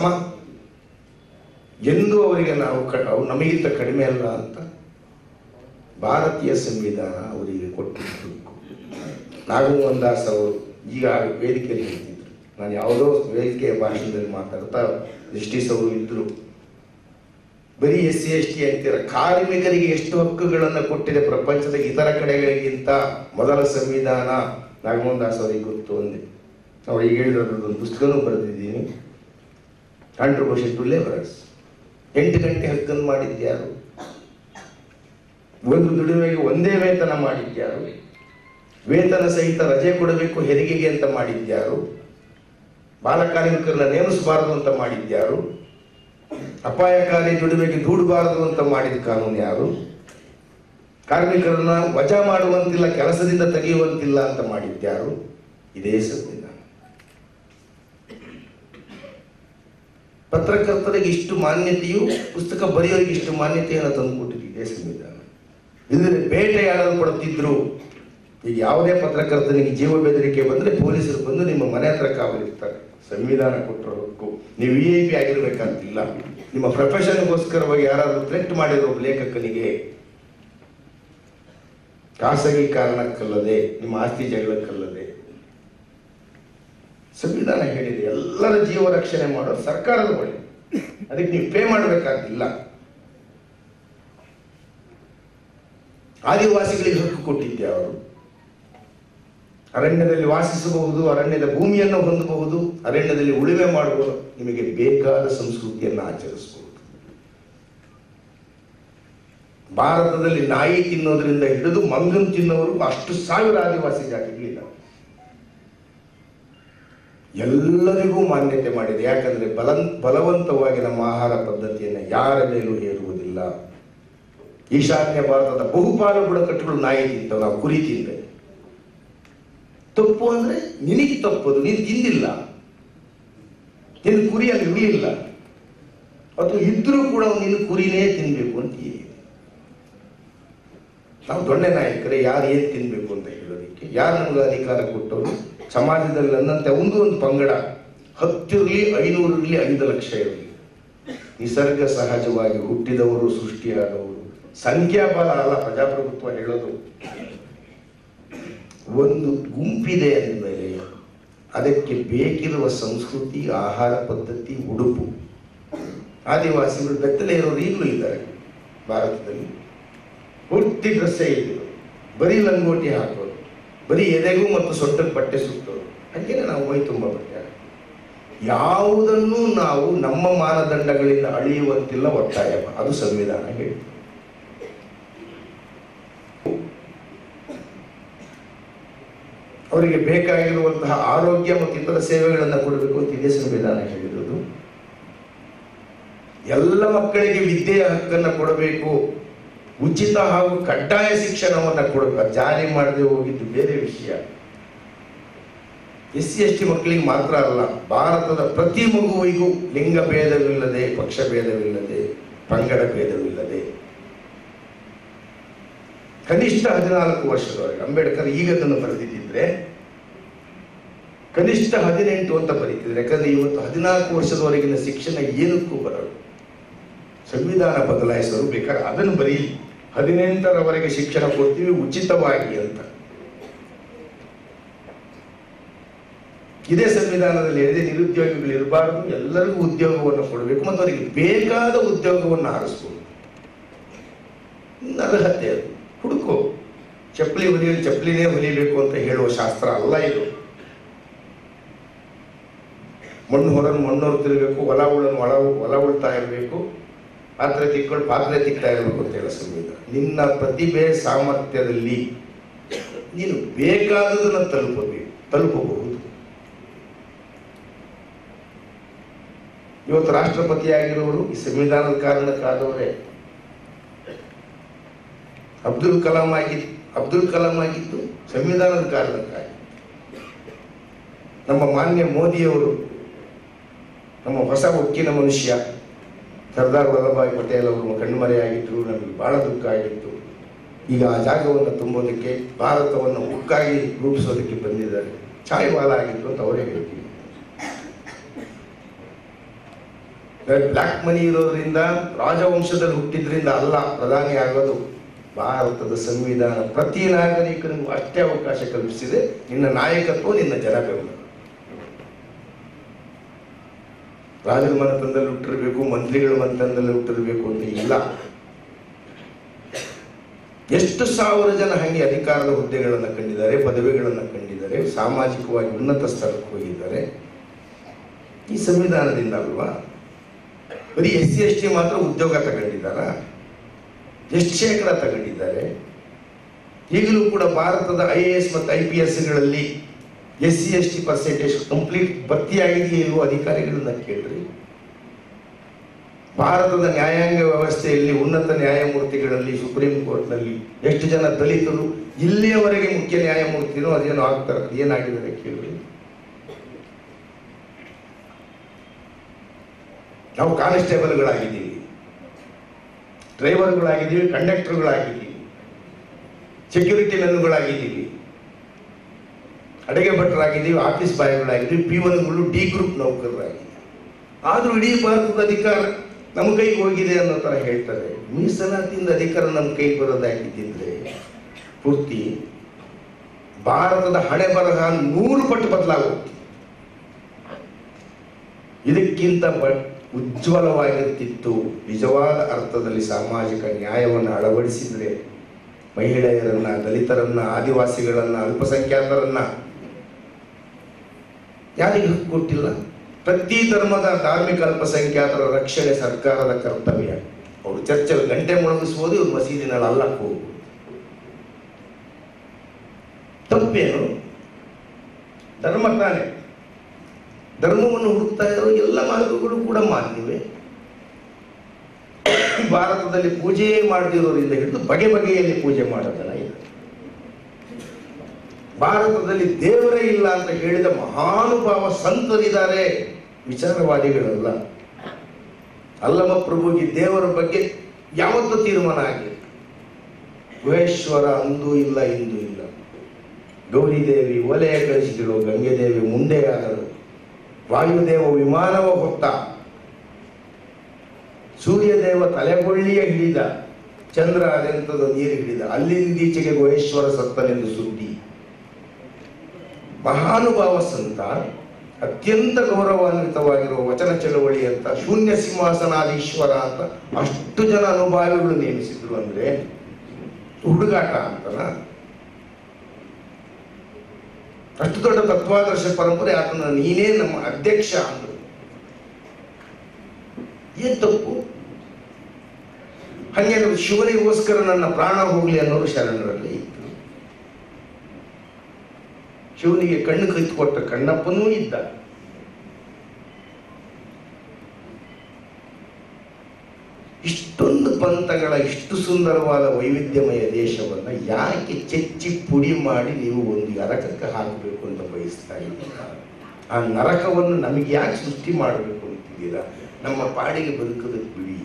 ಎಂದು ಅವರಿಗೆ ನಾವು ಕ ಅವು ನಮಗಿಂತ ಕಡಿಮೆ ಅಲ್ಲ ಅಂತ ಭಾರತೀಯ ಸಂವಿಧಾನ ಅವರಿಗೆ ಕೊಟ್ಟಿದ್ದು ನಾಗಮೋಹನ್ ದಾಸ್ ಅವರು ಈಗ ವೇದಿಕೆಯಲ್ಲಿ ಹೇಳ್ತಿದ್ರು ನಾನು ಯಾವುದೋ ವೇದಿಕೆಯ ಭಾಷಣದಲ್ಲಿ ಮಾತಾಡ್ತಾ ಜಸ್ಟಿಸ್ ಅವರು ಇದ್ರು ಬರೀ ಎಸ್ ಸಿ ಎಸ್ ಟಿ ಅಂತೀರ ಕಾರ್ಮಿಕರಿಗೆ ಎಷ್ಟು ಹಕ್ಕುಗಳನ್ನು ಕೊಟ್ಟಿದೆ ಪ್ರಪಂಚದ ಇತರ ಕಡೆಗಳಿಗಿಂತ ಮೊದಲ ಸಂವಿಧಾನ ನಾಗಮೋಹನ್ ದಾಸ್ ಅವರಿಗೆ ಗೊತ್ತು ಅಂದೆ ಅವ್ರು ಈಗ ಹೇಳಿದ್ರದ್ದು ಪುಸ್ತಕನೂ ಬರೆದಿದ್ದೀನಿ ಕಾಂಟ್ರಿಬ್ಯೂಷನ್ ಟು ಲೇಬರರ್ಸ್ ಎಂಟು ಗಂಟೆ ಹಕ್ಕನ್ನು ಮಾಡಿದ್ಯಾರು ಒಂದು ದುಡಿಮೆಗೆ ಒಂದೇ ವೇತನ ಮಾಡಿದ್ಯಾರು ವೇತನ ಸಹಿತ ರಜೆ ಕೊಡಬೇಕು ಹೆರಿಗೆಗೆ ಅಂತ ಮಾಡಿದ್ಯಾರು ಬಾಲಕಾರ್ಮಿಕರನ್ನ ನೇಮಿಸಬಾರದು ಅಂತ ಮಾಡಿದ್ಯಾರು ಅಪಾಯಕಾರಿ ದುಡಿಮೆಗೆ ದೂಡಬಾರದು ಅಂತ ಮಾಡಿದ ಕಾನೂನು ಯಾರು ಕಾರ್ಮಿಕರನ್ನ ವಜಾ ಮಾಡುವಂತಿಲ್ಲ ಕೆಲಸದಿಂದ ತೆಗೆಯುವಂತಿಲ್ಲ ಅಂತ ಮಾಡಿದ್ಯಾರು ಇದೇ ಸಂವಿಧಾನ ಪತ್ರಕರ್ತರಿಗೆ ಇಷ್ಟು ಮಾನ್ಯತೆಯು ಪುಸ್ತಕ ಬರೆಯೋರಿಗೆ ಇಷ್ಟು ಮಾನ್ಯತೆಯನ್ನು ತಂದುಕೊಟ್ಟಿದೆ ಇದೇ ಸಂವಿಧಾನ ಇಲ್ಲದೆ ಬೇಟೆಯಾಡಲ್ಪಡುತ್ತಿದ್ರು ಈಗ ಯಾವುದೇ ಪತ್ರಕರ್ತನಿಗೆ ಜೀವ ಬೆದರಿಕೆ ಬಂದ್ರೆ ಪೊಲೀಸರು ಬಂದು ನಿಮ್ಮ ಮನೆ ಹತ್ರ ಕಾವಲಿರ್ತಾರೆ ಸಂವಿಧಾನ ಕೊಟ್ಟರು ಹಕ್ಕು ನೀವು ವಿ ಐ ಪಿ ಆಗಿರ್ಬೇಕಂತಿಲ್ಲ ನಿಮ್ಮ ಪ್ರೊಫೆಷನ್ಗೋಸ್ಕರವಾಗಿ ಯಾರಾದರೂ ಥ್ರೆಟ್ ಮಾಡಿರೋ ಒಬ್ಬ ಲೇಖಕನಿಗೆ ಖಾಸಗಿ ಕಾರಣಕ್ಕಲ್ಲದೆ ನಿಮ್ಮ ಆಸ್ತಿ ಜಗಳಕ್ಕಲ್ಲದೆ ಸಂವಿಧಾನ ಹೇಳಿದೆ ಎಲ್ಲರ ಜೀವ ರಕ್ಷಣೆ ಮಾಡೋದು ಸರ್ಕಾರದ ಹೊಣೆ ಅದಕ್ಕೆ ನೀವು ಪೇ ಮಾಡಬೇಕಾಗಿಲ್ಲ ಆದಿವಾಸಿಗಳಿಗೆ ಹಕ್ಕು ಕೊಟ್ಟಿದ್ದೆ ಅವರು ಅರಣ್ಯದಲ್ಲಿ ವಾಸಿಸಬಹುದು ಅರಣ್ಯದ ಭೂಮಿಯನ್ನು ಹೊಂದಬಹುದು ಅರಣ್ಯದಲ್ಲಿ ಉಳುಮೆ ಮಾಡಬಹುದು ನಿಮಗೆ ಬೇಕಾದ ಸಂಸ್ಕೃತಿಯನ್ನು ಆಚರಿಸಬಹುದು ಭಾರತದಲ್ಲಿ ನಾಯಿ ತಿನ್ನೋದ್ರಿಂದ ಹಿಡಿದು ಮಂಗನ್ ತಿನ್ನೋರು ಅಷ್ಟು ಸಾವಿರ ಆದಿವಾಸಿ ಜಾತಿಗಳಿದ್ದಾವೆ ಎಲ್ಲರಿಗೂ ಮಾನ್ಯತೆ ಮಾಡಿದೆ ಯಾಕಂದ್ರೆ ಬಲ ಬಲವಂತವಾಗಿ ನಮ್ಮ ಆಹಾರ ಪದ್ಧತಿಯನ್ನು ಯಾರ ಮೇಲೂ ಹೇರುವುದಿಲ್ಲ ಈಶಾನ್ಯ ಭಾರತದ ಬಹುಪಾಲು ಬುಡಕಟ್ಟುಗಳು ನಾಯಿ ತಿಂತವೆ ನಾವು ಕುರಿ ತಿಂದೆ ತಪ್ಪು ಅಂದ್ರೆ ನಿನಗೆ ತಪ್ಪದು ನೀನು ತಿಂದಿಲ್ಲ ನಿನ್ನ ಕುರಿಯಲ್ಲಿ ಉಳಿಯಿಲ್ಲ ಅಥವಾ ಇದ್ರೂ ಕೂಡ ನೀನು ಕುರಿನೇ ತಿನ್ಬೇಕು ಅಂತ ಏನಿದೆ ನಾವು ದೊಡ್ಡ ನಾಯಕರೇ ಯಾರು ಏನ್ ತಿನ್ಬೇಕು ಅಂತ ಹೇಳೋದಕ್ಕೆ ಯಾರು ನಮ್ಗೆ ಅಧಿಕಾರ ಕೊಟ್ಟವರು ಸಮಾಜದಲ್ಲಿ ನನ್ನಂತೆ ಒಂದು ಒಂದು ಪಂಗಡ ಹತ್ತಿರಲಿ ಐನೂರು ಇರಲಿ ಐದು ಲಕ್ಷ ಇರಲಿ ನಿಸರ್ಗ ಸಹಜವಾಗಿ ಹುಟ್ಟಿದವರು ಸೃಷ್ಟಿಯಾದವರು ಸಂಖ್ಯಾಬಲ ಅಲ್ಲ ಪ್ರಜಾಪ್ರಭುತ್ವ ಹೇಳೋದು ಒಂದು ಗುಂಪಿದೆ ಅಂದಮೇಲೆ ಅದಕ್ಕೆ ಬೇಕಿರುವ ಸಂಸ್ಕೃತಿ ಆಹಾರ ಪದ್ಧತಿ ಉಡುಪು ಆದಿವಾಸಿಗಳು ಬೆತ್ತಲೆ ಇರೋರು ಈಗಲೂ ಇದ್ದಾರೆ ಭಾರತದಲ್ಲಿ ಪೂರ್ತಿ ಡ್ರೆಸ್ಸೇ ಇದ್ದರು ಬರೀ ಲಂಗೋಟಿ ಹಾಕೋದು ಬರೀ ಎದೆಗೂ ಮತ್ತು ಸೊಟ್ಟಕ್ಕೆ ಬಟ್ಟೆ ಸುತ್ತೋದು ಹಾಗೇನೆ ನಾವು ಮೈ ತುಂಬ ಬಟ್ಟೆ ಹಾಕೋದು. ಯಾವುದನ್ನು ನಾವು ನಮ್ಮ ಮಾನದಂಡಗಳಿಂದ ಅಳಿಯುವಂತಿಲ್ಲ ಒತ್ತಾಯ ಮಾ- ಅದು ಸಂವಿಧಾನ ಹೇಳಿ ಅವರಿಗೆ ಬೇಕಾಗಿರುವಂತಹ ಆರೋಗ್ಯ ಮತ್ತು ಇತರ ಸೇವೆಗಳನ್ನು ಕೊಡಬೇಕು ಅಂತ ಇದೇ ಸಂವಿಧಾನ ಹೇಳಿರೋದು ಎಲ್ಲ ಮಕ್ಕಳಿಗೆ ವಿದ್ಯೆಯ ಹಕ್ಕನ್ನು ಕೊಡಬೇಕು ಉಚಿತ ಹಾಗೂ ಕಡ್ಡಾಯ ಶಿಕ್ಷಣವನ್ನು ಕೊಡಬೇಕು ಅದು ಜಾರಿ ಮಾಡದೆ ಹೋಗಿದ್ದು ಬೇರೆ ವಿಷಯ ಎಸ್ ಸಿ ಎಸ್ ಟಿ ಮಕ್ಕಳಿಗೆ ಮಾತ್ರ ಅಲ್ಲ ಭಾರತದ ಪ್ರತಿ ಮಗುವಿಗೂ ಲಿಂಗ ಭೇದವಿಲ್ಲದೆ ಪಕ್ಷ ಭೇದವಿಲ್ಲದೆ ಪಂಗಡ ಭೇದವಿಲ್ಲದೆ ಕನಿಷ್ಠ ಹದಿನಾಲ್ಕು ವರ್ಷದವರೆಗೆ ಅಂಬೇಡ್ಕರ್ ಈಗ ಅದನ್ನು ಬರೆದಿದ್ದಿದ್ರೆ ಕನಿಷ್ಠ ಹದಿನೆಂಟು ಅಂತ ಬರೀತಿದ್ರೆ ಯಾಕಂದ್ರೆ ಇವತ್ತು ಹದಿನಾಲ್ಕು ವರ್ಷದವರೆಗಿನ ಶಿಕ್ಷಣ ಏನಕ್ಕೂ ಬರಲು ಸಂವಿಧಾನ ಬದಲಾಯಿಸಲು ಬೇಕಾದ್ರೆ ಅದನ್ನು ಬರೀಲಿ ಹದಿನೆಂಟರವರೆಗೆ ಶಿಕ್ಷಣ ಕೊಡ್ತೀವಿ ಉಚಿತವಾಗಿ ಅಂತ ಇದೇ ಸಂವಿಧಾನದಲ್ಲಿ ಹೇಳಿದೆ ನಿರುದ್ಯೋಗಿಗಳು ಇರಬಾರದು ಎಲ್ಲರಿಗೂ ಉದ್ಯೋಗವನ್ನು ಕೊಡಬೇಕು ಮತ್ತು ಅವರಿಗೆ ಬೇಕಾದ ಉದ್ಯೋಗವನ್ನು ಆರಿಸ್ಬೋದು ಇನ್ನು ಅರ್ಹತೆ ಅದು ಹುಡುಕೋ ಚಪ್ಪಲಿ ಹೊಲಿಯಲು ಚಪ್ಪಲಿನೇ ಹೊಲಿಬೇಕು ಅಂತ ಹೇಳುವ ಶಾಸ್ತ್ರ ಅಲ್ಲ ಇದು ಮಣ್ಣು ಹೊರನ್ನು ಮಣ್ಣು ತಿರಬೇಕು ಹೊಲ ಉಳನ್ನು ಒಳ ಹೊಲ ಉಳ್ತಾ ಇರಬೇಕು ಪಾತ್ರೆ ತಿಕ್ಕೊಂಡು ಪಾತ್ರೆ ತಿಕ್ತಾ ಇರಬೇಕು ಅಂತ ಹೇಳೋ ಸಂವಿಧಾನ ನಿನ್ನ ಪ್ರತಿಭೆ ಸಾಮರ್ಥ್ಯದಲ್ಲಿ ನೀನು ಬೇಕಾದದನ್ನು ತಲುಪಬೇಕು ತಲುಪಬಹುದು ಇವತ್ತು ರಾಷ್ಟ್ರಪತಿಯಾಗಿರೋರು ಈ ಸಂವಿಧಾನದ ಕಾರಣಕ್ಕಾದವರೇ ಅಬ್ದುಲ್ ಕಲಾಂ ಆಗಿದ್ದು ಅಬ್ದುಲ್ ಕಲಾಂ ಆಗಿದ್ದು ಸಂವಿಧಾನದ ಕಾರಣಕ್ಕಾಗಿ ನಮ್ಮ ಮಾನ್ಯ ಮೋದಿಯವರು ನಮ್ಮ ಹೊಸ ಒಕ್ಕಿನ ಮನುಷ್ಯ ಸರ್ದಾರ್ ವಲ್ಲಭಾಯ್ ಪಟೇಲ್ ಅವರು ಕಣ್ಮರೆಯಾಗಿದ್ದರು ನಮಗೆ ಬಹಳ ದುಃಖ ಆಗಿತ್ತು ಈಗ ಆ ಜಾಗವನ್ನು ತುಂಬೋದಕ್ಕೆ ಭಾರತವನ್ನು ಒಕ್ಕಾಗಿ ರೂಪಿಸೋದಕ್ಕೆ ಬಂದಿದ್ದಾರೆ ಛಾಯವಾಲ ಆಗಿತ್ತು ಅಂತ ಅವರೇ ಹೇಳ್ತೀವಿ ಬ್ಲ್ಯಾಕ್ ಮನಿ ಇರೋದ್ರಿಂದ ರಾಜವಂಶದಲ್ಲಿ ಹುಟ್ಟಿದ್ರಿಂದ ಅಲ್ಲ ಪ್ರಧಾನಿ ಆಗೋದು ಭಾರತದ ಸಂವಿಧಾನ ಪ್ರತಿ ನಾಗರಿಕನಿಗೂ ಅಷ್ಟೇ ಅವಕಾಶ ಕಲ್ಪಿಸಿದೆ ನಿನ್ನ ನಾಯಕತ್ವ ನಿನ್ನ ಜನ ಬೆಂಬಲ ರಾಜರ ಮನೆತನದಲ್ಲಿ ಹುಟ್ಟಿರ್ಬೇಕು ಮಂತ್ರಿಗಳ ಮನೆತನದಲ್ಲಿ ಹುಟ್ಟಿರ್ಬೇಕು ಅಂತ ಇಲ್ಲ ಎಷ್ಟು ಸಾವಿರ ಜನ ಹಂಗೆ ಅಧಿಕಾರದ ಹುದ್ದೆಗಳನ್ನು ಕಂಡಿದ್ದಾರೆ ಪದವಿಗಳನ್ನು ಕಂಡಿದ್ದಾರೆ ಸಾಮಾಜಿಕವಾಗಿ ಉನ್ನತ ಸ್ಥಳಕ್ಕೆ ಹೋಗಿದ್ದಾರೆ ಈ ಸಂವಿಧಾನದಿಂದ ಅಲ್ವಾ ಬರೀ ಎಸ್ ಸಿ ಎಸ್ ಟಿ ಮಾತ್ರ ಉದ್ಯೋಗ ತಗೊಂಡಿದ್ದಾರ ಎಷ್ಟು ಶೇಕಡ ತಗೊಂಡಿದ್ದಾರೆ ಈಗಲೂ ಕೂಡ ಭಾರತದ ಐ ಎ ಎಸ್ ಮತ್ತು ಐ ಪಿ ಎಸ್ಗಳಲ್ಲಿ S C S T percentage complete ಭರ್ತಿಯಾಗಿದೆಯೇ ಇಲ್ವೋ ಅಧಿಕಾರಿಗಳನ್ನ ಕೇಳ್ರಿ ಭಾರತದ ನ್ಯಾಯಾಂಗ ವ್ಯವಸ್ಥೆಯಲ್ಲಿ ಉನ್ನತ ನ್ಯಾಯಮೂರ್ತಿಗಳಲ್ಲಿ ಸುಪ್ರೀಂ ಕೋರ್ಟ್ನಲ್ಲಿ ಎಷ್ಟು ಜನ ದಲಿತರು ಇಲ್ಲಿಯವರೆಗೆ ಮುಖ್ಯ ನ್ಯಾಯಮೂರ್ತಿನೋ ಅದೇನೋ ಆಗ್ತಾರೆ ಏನಾಗಿದ್ದಾರೆ ಕೇಳ್ರಿ ನಾವು ಕಾನ್ಸ್ಟೇಬಲ್ಗಳಾಗಿದ್ದೀವಿ ಡ್ರೈವರ್ಗಳಾಗಿದ್ದೀವಿ ಕಂಡಕ್ಟರ್ಗಳಾಗಿದ್ದೀವಿ ಸೆಕ್ಯೂರಿಟಿ ಮೆನ್ಗಳಾಗಿದ್ದೀವಿ ಅಡುಗೆ ಭಟ್ರಾಗಿದ್ದೀವಿ ಆಫೀಸ್ ಬಾಯ್ಗಳಾಗಿದ್ದೀವಿ ಪಿ ಒನ್ಗಳು ಡಿ ಗ್ರೂಪ್ ನೌಕರರಾಗಿದ್ದೀವಿ ಆದರೂ ಇಡೀ ಭಾರತದ ಅಧಿಕಾರ ನಮ್ಮ ಕೈಗೆ ಹೋಗಿದೆ ಅನ್ನೋ ಥರ ಹೇಳ್ತಾರೆ ಮೀಸಲಾತಿಯಿಂದ ಅಧಿಕಾರ ನಮ್ಮ ಕೈಗೆ ಬರೋದಾಗಿದ್ದಿದ್ರೆ ಪೂರ್ತಿ ಭಾರತದ ಹಣೆ ಬರಹ ನೂರು ಪಟ್ಟು ಬದಲಾಗುತ್ತೆ ಇದಕ್ಕಿಂತ ಬ ಉಜ್ವಲವಾಗಿರ್ತಿತ್ತು ನಿಜವಾದ ಅರ್ಥದಲ್ಲಿ ಸಾಮಾಜಿಕ ನ್ಯಾಯವನ್ನು ಅಳವಡಿಸಿದರೆ ಮಹಿಳೆಯರನ್ನ ದಲಿತರನ್ನ ಆದಿವಾಸಿಗಳನ್ನ ಅಲ್ಪಸಂಖ್ಯಾತರನ್ನ ಯಾರಿಗೆ ಹಕ್ಕು ಕೊಟ್ಟಿಲ್ಲ ಪ್ರತಿ ಧರ್ಮದ ಧಾರ್ಮಿಕ ಅಲ್ಪಸಂಖ್ಯಾತರ ರಕ್ಷಣೆ ಸರ್ಕಾರದ ಕರ್ತವ್ಯ ಅವರು ಚರ್ಚೆ ಗಂಟೆ ಮುಳುಗಿಸ್ಬೋದು ಇವ್ರು ಮಸೀದಿನಲ್ಲಿ ಅಲ್ಲಕ್ಕೆ ಹೋಗ್ಬೋದು ತಪ್ಪೇನು ಧರ್ಮ ತಾನೆ ಧರ್ಮವನ್ನು ಹುಡುಕ್ತಾ ಇರೋ ಎಲ್ಲ ಮಾರ್ಗಗಳು ಕೂಡ ಮಾನ್ಯವೇ ಭಾರತದಲ್ಲಿ ಪೂಜೆ ಮಾಡದಿರೋರಿಂದ ಹಿಡಿದು ಬಗೆ ಬಗೆಯಲ್ಲಿ ಪೂಜೆ ಮಾಡೋದಲ್ಲ ಇದೆ ಭಾರತದಲ್ಲಿ ದೇವರೇ ಇಲ್ಲ ಅಂತ ಹೇಳಿದ ಮಹಾನುಭಾವ ಸಂತರಿದ್ದಾರೆ ವಿಚಾರವಾದಿಗಳಲ್ಲ ಅಲ್ಲಮ ಪ್ರಭುಗೆ ದೇವರ ಬಗ್ಗೆ ಯಾವತ್ತೂ ತೀರ್ಮಾನ ಆಗಿದೆ ಗುಹೇಶ್ವರ ಅಂದೂ ಇಲ್ಲ ಇಂದೂ ಇಲ್ಲ ಗೌರಿದೇವಿ ಒಲೆಯ ಕಳಿಸಿದಳು ಗಂಗೆದೇವಿ ಮುಂದೆಯಾದಳು ವಾಯುದೇವ ವಿಮಾನವ ಹೊತ್ತ ಸೂರ್ಯದೇವ ತಲೆಗೊಳ್ಳಿಯ ಹಿಡಿದ ಚಂದ್ರ ಅದೆಂಥದ ನೀರು ಹಿಡಿದ ಅಲ್ಲಿಂದೀಚೆಗೆ ಗುಹೇಶ್ವರ ಸತ್ತನೆಂದು ಸುದ್ದಿ ಮಹಾನುಭಾವ ಸಂತ ಅತ್ಯಂತ ಗೌರವಾನ್ವಿತವಾಗಿರುವ ವಚನ ಚಳವಳಿ ಅಂತ ಶೂನ್ಯ ಸಿಂಹಾಸನಾಧೀಶ್ವರ ಅಂತ ಅಷ್ಟು ಜನ ಅನುಭಾವಿಗಳು ನೇಮಿಸಿದ್ರು ಅಂದ್ರೆ ಹುಡುಗಾಟ ಅಂತನ ಅಷ್ಟು ದೊಡ್ಡ ತತ್ವಾದರ್ಶ ಪರಂಪರೆ ಆತನ ನೀನೇ ನಮ್ಮ ಅಧ್ಯಕ್ಷ ಅಂದ್ರು ಏನ್ ತಪ್ಪು ಹಂಗೆ ಶಿವನಿಗೋಸ್ಕರ ನನ್ನ ಪ್ರಾಣ ಹೋಗ್ಲಿ ಅನ್ನೋರು ಶರಣರಲ್ಲಿ ಇತ್ತು ಶಿವನಿಗೆ ಕಣ್ಣು ಕಿತ್ತುಕೊಟ್ಟ ಕಣ್ಣಪ್ಪನೂ ಇದ್ದ ಇಷ್ಟೊಂದು ಪಂಥಗಳ ಇಷ್ಟು ಸುಂದರವಾದ ವೈವಿಧ್ಯಮಯ ದೇಶವನ್ನು ಯಾಕೆ ಚೆಚ್ಚಿ ಪುಡಿ ಮಾಡಿ ನೀವು ಒಂದು ನರಕಕ್ಕೆ ಹಾಕಬೇಕು ಅಂತ ಬಯಸ್ತಾ ಇದ್ದೀರಾ ಆ ನರಕವನ್ನು ನಮಗೆ ಯಾಕೆ ಸೃಷ್ಟಿ ಮಾಡಬೇಕು ಅಂತಿದ್ದೀರಾ ನಮ್ಮ ಪಾಡಿಗೆ ಬದುಕೋದಕ್ಕೆ ಬಿಡಿ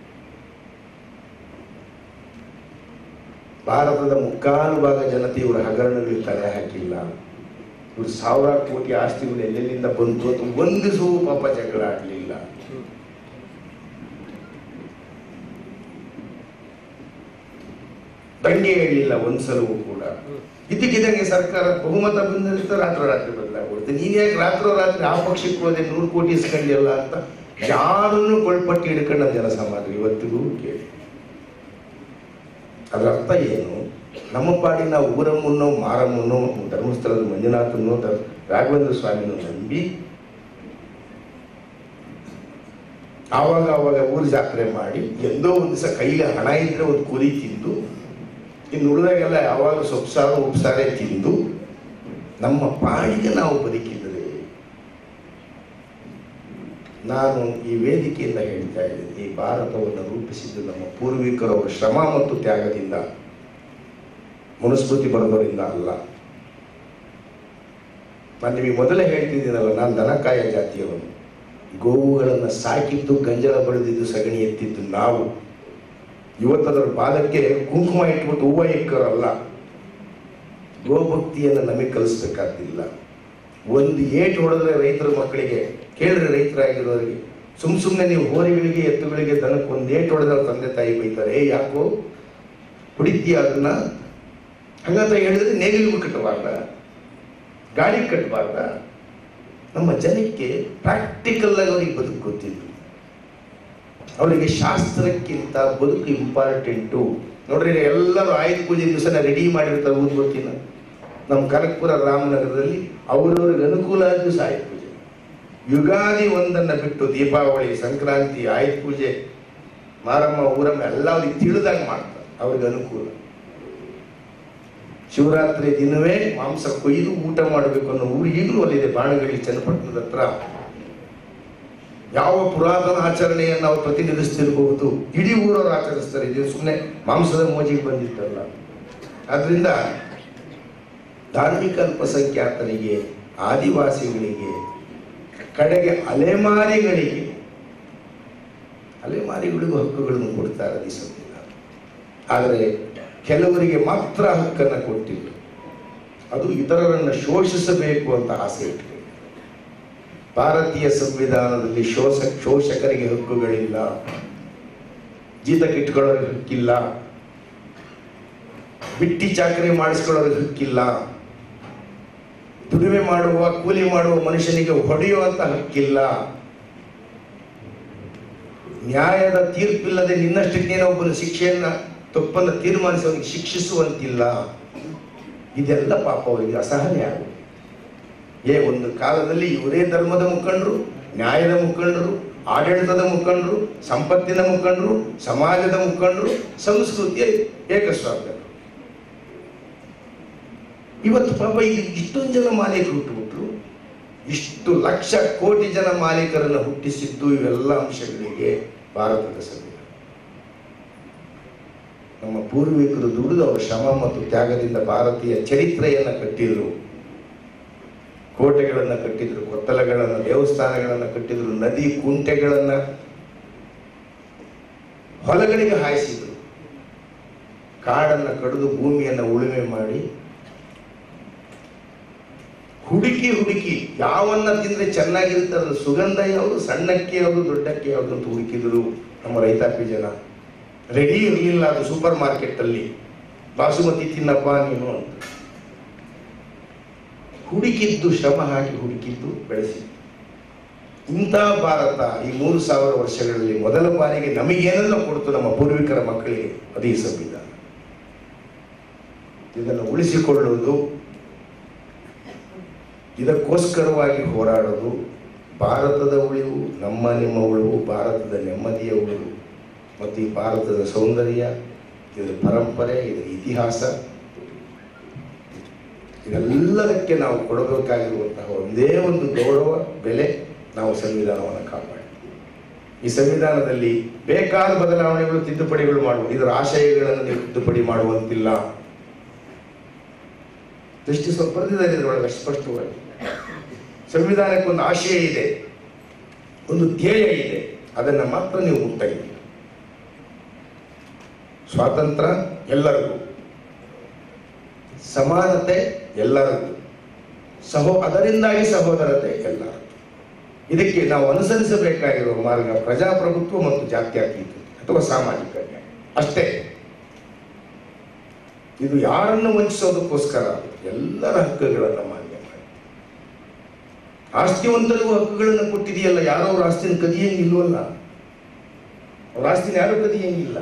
ಭಾರತದ ಮುಕ್ಕಾಲು ಭಾಗ ಜನತೆ ಇವರ ಹಗರಣಗಳಿಗೆ ತಲೆ ಹಾಕಿಲ್ಲ ಇವರು ಸಾವಿರ ಕೋಟಿ ಆಸ್ತಿಗಳು ಎಲ್ಲೆಲ್ಲಿಂದ ಬಂತು ಅಂತ ಒಂದು ಸೂ ಪಾಪ ಜಗಳ ಆಡಲಿಲ್ಲ ದಂಗೆ ಹೇಳಿಲ್ಲ ಒಂದ್ಸಲವೂ ಕೂಡ ಇದ್ದಕ್ಕಿದ್ದಂಗೆ ಸರ್ಕಾರ ಬಹುಮತ ಬಂದಿರುತ್ತೆ ರಾತ್ರೋರಾತ್ರಿ ಬದಲಾಗ್ಬಿಡುತ್ತೆ ನೀನ್ ಯಾಕೆ ರಾತ್ರೋರಾತ್ರಿ ಆ ಪಕ್ಷಕ್ಕೆ ಹೋದೆ ನೂರು ಕೋಟಿ ಇಸ್ಕೊಂಡಿಲ್ಲ ಅಂತ ಯಾರನ್ನು ಕೊಳ್ಪಟ್ಟಿ ಹಿಡ್ಕೊಂಡ ಜನಸಮಾಜ ಇವತ್ತಿಗೂ ಕೇಳಿ ಅದರ ಅರ್ಥ ಏನು ನಮ್ಮ ಪಾಡಿನ ನಾವು ಊರಮ್ಮನೋ ಮಾರಮ್ಮನೋ ಧರ್ಮಸ್ಥಳದ ಮಂಜುನಾಥನೋ ಧರ್- ರಾಘವೇಂದ್ರ ಸ್ವಾಮಿನೋ ನಂಬಿ ಆವಾಗ ಆವಾಗ ಊರು ಜಾತ್ರೆ ಮಾಡಿ ಎಂದೋ ಒಂದು ದಿವಸ ಕೈಲಿ ಹಣ ಇದ್ರೆ ಒಂದು ಕುರಿ ತಿಂದು ಇನ್ನು ಉಳಿದಾಗೆಲ್ಲ ಯಾವಾಗ ಸೊಪ್ಸಾರು ಉಪ್ಸಾರೆ ತಿಂದು ನಮ್ಮ ಪಾಡಿಗೆ ನಾವು ಬದುಕಿದರೆ ನಾನು ಈ ವೇದಿಕೆಯಿಂದ ಹೇಳ್ತಾ ಇದ್ದೀನಿ ಈ ಭಾರತವನ್ನು ರೂಪಿಸಿದ್ದು ನಮ್ಮ ಪೂರ್ವಿಕರವರ ಶ್ರಮ ಮತ್ತು ತ್ಯಾಗದಿಂದ ಮನುಸ್ಮೃತಿ ಬರೋದರಿಂದ ಅಲ್ಲ ನಾನು ನಿಮಗೆ ಮೊದಲೇ ಹೇಳ್ತಿದ್ದೀನಲ್ಲ ನಾನು ದನಕಾಯ ಜಾತಿಯವನು ಗೋವುಗಳನ್ನು ಸಾಕಿದ್ದು ಗಂಜಲ ಬಳಿದಿದ್ದು ಸಗಣಿ ಎತ್ತಿದ್ದು ನಾವು ಇವತ್ತದರ ಪಾದಕ್ಕೆ ಕುಂಕುಮ ಇಟ್ಬಿಟ್ಟು ಹೂವು ಇಕ್ಕರಲ್ಲ ಗೋಭಕ್ತಿಯನ್ನು ನಮಗೆ ಕಲಿಸ್ಬೇಕಾದಿಲ್ಲ ಒಂದು ಏಟು ಹೊಡೆದ್ರೆ ರೈತರ ಮಕ್ಕಳಿಗೆ ಕೇಳ್ರಿ ರೈತರಾಗಿರೋರಿಗೆ ಸುಮ್ ಸುಮ್ಮನೆ ನೀವು ಹೋರಿಗಳಿಗೆ ಎತ್ತುಗಳಿಗೆ ದನಕ್ಕೆ ಒಂದು ಏಟು ಹೊಡೆದ್ರೆ ತಂದೆ ತಾಯಿ ಬೈತಾರೆ ಏ ಯಾಕೋ ಹೊಡಿತೀಯ ಅದನ್ನ ಹಂಗಂತ ಹೇಳಿದ್ರೆ ನೇಗಿಲು ಕಟ್ಟಬಾರ್ದ ಗಾಡಿ ಕಟ್ಟಬಾರ್ದ ನಮ್ಮ ಜನಕ್ಕೆ ಪ್ರಾಕ್ಟಿಕಲ್ ಆಗಿ ಅವ್ರಿಗೆ ಬದುಕು ಗೊತ್ತಿದ್ರು ಅವರಿಗೆ ಶಾಸ್ತ್ರಕ್ಕಿಂತ ಬದುಕು ಇಂಪಾರ್ಟೆಂಟು ನೋಡ್ರಿ ಎಲ್ಲರೂ ಆಯುಧ ಪೂಜೆ ದಿವಸನ ರೆಡಿ ಮಾಡಿರ್ತಾರೆ ಊದ್ಬತ್ತಿನ ನಮ್ಮ ಕನಕಪುರ ರಾಮನಗರದಲ್ಲಿ ಅವ್ರವ್ರಿಗೆ ಅನುಕೂಲ ಆದ ದಿವಸ ಆಯುಧ ಪೂಜೆ ಯುಗಾದಿ ಒಂದನ್ನು ಬಿಟ್ಟು ದೀಪಾವಳಿ ಸಂಕ್ರಾಂತಿ ಆಯುಧ ಪೂಜೆ ಮಾರಮ್ಮ ಊರಮ್ಮ ಎಲ್ಲ ಅವ್ರಿಗೆ ತಿಳಿದಾಗ ಮಾಡ್ತಾರೆ ಅವ್ರಿಗೆ ಅನುಕೂಲ ಶಿವರಾತ್ರಿ ದಿನವೇ ಮಾಂಸ ಕೊಯ್ದು ಊಟ ಮಾಡಬೇಕು ಅನ್ನೋ ಊರು ಈಗಲೂ ಅಲ್ಲಿದೆ ಬಾಣಗಳ್ಳಿ ಚನ್ನಪಟ್ಟಣದ ಹತ್ರ ಯಾವ ಪುರಾತನ ಆಚರಣೆಯನ್ನು ನಾವು ಪ್ರತಿನಿಧಿಸ್ತಿರಬಹುದು ಇಡೀ ಊರವರು ಆಚರಿಸ್ತಾರೆ ಇದು ಸುಮ್ಮನೆ ಮಾಂಸದ ಮೋಜಿಗೆ ಬಂದಿತ್ತಲ್ಲ ಆದ್ರಿಂದ ಧಾರ್ಮಿಕ ಅಲ್ಪಸಂಖ್ಯಾತರಿಗೆ ಆದಿವಾಸಿಗಳಿಗೆ ಕಡೆಗೆ ಅಲೆಮಾರಿಗಳಿಗೆ ಅಲೆಮಾರಿಗಳಿಗೂ ಹಕ್ಕುಗಳನ್ನು ಕೊಡ್ತಾರೆ ಈ ಸಂವಿಧಾನ ಆದರೆ ಕೆಲವರಿಗೆ ಮಾತ್ರ ಹಕ್ಕನ್ನು ಕೊಟ್ಟಿಲ್ಲ ಅದು ಇತರರನ್ನು ಶೋಷಿಸಬೇಕು ಅಂತ ಆಸೆ ಇಟ್ಟರು ಭಾರತೀಯ ಸಂವಿಧಾನದಲ್ಲಿ ಶೋಷ ಶೋಷಕರಿಗೆ ಹಕ್ಕುಗಳಿಲ್ಲ ಜೀತಕ್ಕಿಟ್ಕೊಳ್ಳೋರಿಗೆ ಹಕ್ಕಿಲ್ಲ ಬಿಟ್ಟಿ ಚಾಕರಿ ಮಾಡಿಸ್ಕೊಳ್ಳೋರಿಗೆ ಹಕ್ಕಿಲ್ಲ ದುಡಿಮೆ ಮಾಡುವ ಕೂಲಿ ಮಾಡುವ ಮನುಷ್ಯನಿಗೆ ಹೊಡೆಯುವಂತ ಹಕ್ಕಿಲ್ಲ ನ್ಯಾಯದ ತೀರ್ಪಿಲ್ಲದೆ ನಿನ್ನಷ್ಟಕ್ಕೆ ನೀನೊಬ್ಬನ ಶಿಕ್ಷೆಯನ್ನ ತಪ್ಪನ್ನು ತೀರ್ಮಾನಿಸಿ ಅವನಿಗೆ ಶಿಕ್ಷಿಸುವಂತಿಲ್ಲ ಇದೆಲ್ಲ ಪಾಪ ಅವರಿಗೆ ಅಸಹನೆ ಆಗುತ್ತೆ ಏ ಒಂದು ಕಾಲದಲ್ಲಿ ಇವರೇ ಧರ್ಮದ ಮುಖಂಡರು ನ್ಯಾಯದ ಮುಖಂಡರು ಆಡಳಿತದ ಮುಖಂಡರು ಸಂಪತ್ತಿನ ಮುಖಂಡರು ಸಮಾಜದ ಮುಖಂಡರು ಸಂಸ್ಕೃತಿಯ ಏಕಸ್ವಾಮ್ಯರು ಇವತ್ತು ಪಾಪ ಇಲ್ಲಿ ಇಷ್ಟೊಂದು ಜನ ಮಾಲೀಕರು ಹುಟ್ಟುಬಿಟ್ರು ಇಷ್ಟು ಲಕ್ಷ ಕೋಟಿ ಜನ ಮಾಲೀಕರನ್ನು ಹುಟ್ಟಿಸಿದ್ದು ಇವೆಲ್ಲ ಅಂಶಗಳಿಗೆ ಭಾರತದ ಸಂವಿಧಾನ ನಮ್ಮ ಪೂರ್ವಿಕರು ದುಡಿದು ಅವರ ಶ್ರಮ ಮತ್ತು ತ್ಯಾಗದಿಂದ ಭಾರತೀಯ ಚರಿತ್ರೆಯನ್ನು ಕಟ್ಟಿದರು ಕೋಟೆಗಳನ್ನು ಕಟ್ಟಿದ್ರು ಕೊತ್ತಲಗಳನ್ನು ದೇವಸ್ಥಾನಗಳನ್ನು ಕಟ್ಟಿದ್ರು ನದಿ ಕುಂಟೆಗಳನ್ನು ಹೊಲಗಳಿಗೆ ಹಾಯಿಸಿದ್ರು ಕಾಡನ್ನು ಕಡಿದು ಭೂಮಿಯನ್ನು ಉಳುಮೆ ಮಾಡಿ ಹುಡುಕಿ ಹುಡುಕಿ ಯಾವನ್ನ ತಿಂದ್ರೆ ಚೆನ್ನಾಗಿರುತ್ತೆ ಅದ್ರ ಸುಗಂಧ ಯಾವುದು ಸಣ್ಣಕ್ಕೆ ಯಾವುದು ದೊಡ್ಡಕ್ಕೆ ಯಾವುದು ಅಂತ ಹುಡುಕಿದ್ರು ನಮ್ಮ ರೈತಾಪಿ ಜನ ರೆಡಿ ಇರಲಿಲ್ಲ ಅದು ಸೂಪರ್ ಮಾರ್ಕೆಟ್ ಅಲ್ಲಿ ಬಾಸುಮತಿ ತಿನ್ನಪ್ಪ ನೀನು ಅಂತ ಹುಡುಕಿದ್ದು ಶ್ರಮ ಹಾಕಿ ಹುಡುಕಿದ್ದು ಬೆಳೆಸಿದ್ದು ಇಂಥ ಭಾರತ ಈ ಮೂರು ಸಾವಿರ ವರ್ಷಗಳಲ್ಲಿ ಮೊದಲ ಬಾರಿಗೆ ನಮಗೇನೆಲ್ಲ ಕೊಡ್ತು ನಮ್ಮ ಪೂರ್ವಿಕರ ಮಕ್ಕಳಿಗೆ ಅದು ಈ ಸಂವಿಧಾನ ಇದನ್ನು ಉಳಿಸಿಕೊಳ್ಳುವುದು ಇದಕ್ಕೋಸ್ಕರವಾಗಿ ಹೋರಾಡೋದು ಭಾರತದ ಉಳಿವು ನಮ್ಮ ನಿಮ್ಮ ಉಳಿವು ಭಾರತದ ನೆಮ್ಮದಿಯ ಉಳಿವು ಮತ್ತು ಈ ಭಾರತದ ಸೌಂದರ್ಯ ಇದರ ಪರಂಪರೆ ಇದರ ಇತಿಹಾಸ ಇದೆಲ್ಲದಕ್ಕೆ ನಾವು ಕೊಡಬೇಕಾಗಿರುವಂತಹ ಒಂದೇ ಒಂದು ಗೌರವ ಬೆಲೆ ನಾವು ಸಂವಿಧಾನವನ್ನು ಕಾಪಾಡಿ ಈ ಸಂವಿಧಾನದಲ್ಲಿ ಬೇಕಾದ ಬದಲಾವಣೆಗಳು ತಿದ್ದುಪಡಿಗಳು ಮಾಡುವ ಇದರ ಆಶಯಗಳನ್ನು ನೀವು ತಿದ್ದುಪಡಿ ಮಾಡುವಂತಿಲ್ಲ ದೃಷ್ಟಿ ಸ್ವಲ್ಪ ಬರೆದಿದ್ದಾರೆ ಇದರೊಳಗೆ ಸ್ಪಷ್ಟವಾಗಿ ಸಂವಿಧಾನಕ್ಕೆ ಒಂದು ಆಶಯ ಇದೆ ಒಂದು ಧ್ಯೇಯ ಇದೆ ಅದನ್ನು ಮಾತ್ರ ನೀವು ಮುಟ್ಟ ಸ್ವಾತಂತ್ರ್ಯ ಎಲ್ಲರಿಗೂ ಸಮಾನತೆ ಎಲ್ಲರಿಗೂ ಸಹೋ ಅದರಿಂದಾಗಿ ಸಹೋದರತೆ ಎಲ್ಲರಿಗೂ ಇದಕ್ಕೆ ನಾವು ಅನುಸರಿಸಬೇಕಾಗಿರುವ ಮಾರ್ಗ ಪ್ರಜಾಪ್ರಭುತ್ವ ಮತ್ತು ಜಾತ್ಯತೀತ ಅಥವಾ ಸಾಮಾಜಿಕ ನ್ಯಾಯ ಅಷ್ಟೇ ಇದು ಯಾರನ್ನು ವಂಚಿಸೋದಕ್ಕೋಸ್ಕರ ಎಲ್ಲರ ಹಕ್ಕುಗಳನ್ನು ಮಾನ್ಯ ಮಾಡಿ ಆಸ್ತಿವಂತರಿಗೂ ಹಕ್ಕುಗಳನ್ನು ಕೊಟ್ಟಿದೆಯಲ್ಲ ಯಾರೋ ಅವ್ರ ಆಸ್ತಿನ ಕದಿಯಂಗಿಲ್ವಲ್ಲ ಅವ್ರ ಆಸ್ತಿನ ಯಾರು ಕದಿಯಂಗಿಲ್ಲ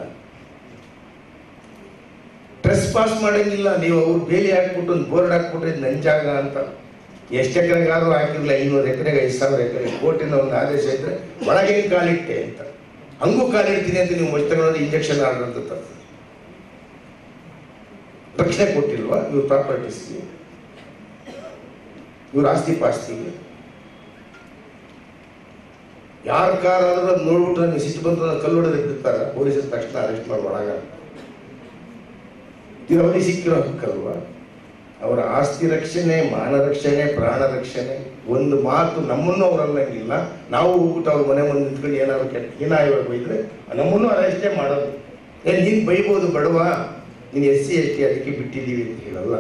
ಟ್ರೆಸ್ ಪಾಸ್ ಮಾಡಂಗಿಲ್ಲ ನೀವು ಅವ್ರು ಬೇಲಿ ಹಾಕ್ಬಿಟ್ಟು ಒಂದು ಬೋರ್ಡ್ ಹಾಕ್ಬಿಟ್ರೆ ಇದು ನನ್ನ ಜಾಗ ಅಂತ ಎಷ್ಟು ಎಕರೆಗಾದ್ರೂ ಹಾಕಿರ್ಲಿಲ್ಲ ಐನೂರು ಎಕರೆಗೆ ಐದು ಸಾವಿರ ಎಕರೆ ಕೋರ್ಟಿನ ಒಂದು ಆದೇಶ ಇದ್ರೆ ಒಳಗೆ ಕಾಲಿಟ್ಟೆ ಅಂತ ಹಂಗೂ ಕಾಲಿಡ್ತೀನಿ ಅಂತ ನೀವು ಮೊದಲು ತಗೊಳ್ಳೋದು ಇಂಜೆಕ್ಷನ್ ಆರ್ಡರ್ ಅಂತ ತರ್ತದೆ ರಕ್ಷಣೆ ಕೊಟ್ಟಿಲ್ವಾ ಇವ್ರ ಪ್ರಾಪರ್ಟೀಸ್ಗೆ ಇವ್ರ ಆಸ್ತಿ ಪಾಸ್ತಿಗೆ ಯಾರ ಕಾರ್ ಆದ್ರೂ ಅದು ನೋಡ್ಬಿಟ್ಟು ನನಗೆ ಸಿಟ್ಟು ಬಂತು ನಾನು ಕಲ್ಲು ಹೊಡೆದು ಬಿಡ್ತಾರ ಪೊಲೀಸರು ತಕ್ಷಣ ಅರೆಸ್ಟ್ ಮಾಡಿ ಒಳಗ ಇದು ಅವರಿಗೆ ಸಿಕ್ಕಿರೋ ಹಕ್ಕಲ್ವಾ ಅವರ ಆಸ್ತಿ ರಕ್ಷಣೆ ಮಾನ ರಕ್ಷಣೆ ಪ್ರಾಣ ರಕ್ಷಣೆ ಒಂದು ಮಾತು ನಮ್ಮನ್ನು ಅವರಲ್ಲಂಗಿಲ್ಲ ನಾವು ಹೋಗ್ಬಿಟ್ಟು ಅವ್ರ ಮನೆ ಮುಂದೆ ನಿಂತ್ಕೊಂಡು ಏನಾದ್ರು ಕೆಟ್ಟ ಹೀನಾಯವಾಗಿ ಬೈದ್ರೆ ನಮ್ಮನ್ನು ಅರೆಸ್ಟೇ ಮಾಡೋದು ಏ ನೀನು ಬೈಬೋದು ಬಡವ ನೀನು ಎಸ್ ಸಿ ಎಸ್ ಟಿ ಅದಕ್ಕೆ ಬಿಟ್ಟಿದ್ದೀವಿ ಅಂತ ಹೇಳಲ್ಲ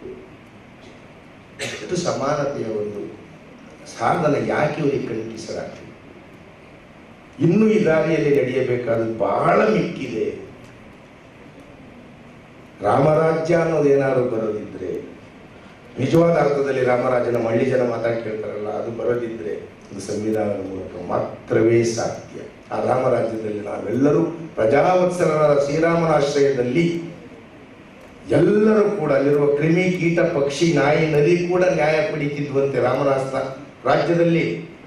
ಎಷ್ಟು ಸಮಾನತೆಯ ಒಂದು ಸಾಧನ ಯಾಕೆ ಇವರಿಗೆ ಕಲ್ಪಿಸಲಾಗಿದೆ ಇನ್ನೂ ಈ ದಾರಿಯಲ್ಲಿ ನಡೆಯಬೇಕಾದ ಬಹಳ ಮಿಕ್ಕಿದೆ ರಾಮರಾಜ್ಯ ಅನ್ನೋದು ಏನಾದ್ರು ಬರೋದಿದ್ರೆ ನಿಜವಾದ ಅರ್ಥದಲ್ಲಿ ರಾಮರಾಜನ ಮಳ್ಳಿ ಜನ ಮಾತಾಡಿ ಕೇಳ್ತಾರಲ್ಲ ಅದು ಬರೋದಿದ್ರೆ ಅದು ಸಂವಿಧಾನದ ಮೂಲಕ ಮಾತ್ರವೇ ಸಾಧ್ಯ ಆ ರಾಮರಾಜ್ಯದಲ್ಲಿ ನಾವೆಲ್ಲರೂ ಪ್ರಜಾವತ್ಸರರ ಶ್ರೀರಾಮನ ಆಶ್ರಯದಲ್ಲಿ ಎಲ್ಲರೂ ಕೂಡ ಅಲ್ಲಿರುವ ಕ್ರಿಮಿ ಕೀಟ ಪಕ್ಷಿ ನಾಯಿ ನದಿ ಕೂಡ ನ್ಯಾಯ ಪಡೀತಿದ್ವಂತೆ ರಾಮನಾಸ್ತ ರಾಜ್ಯದಲ್ಲಿ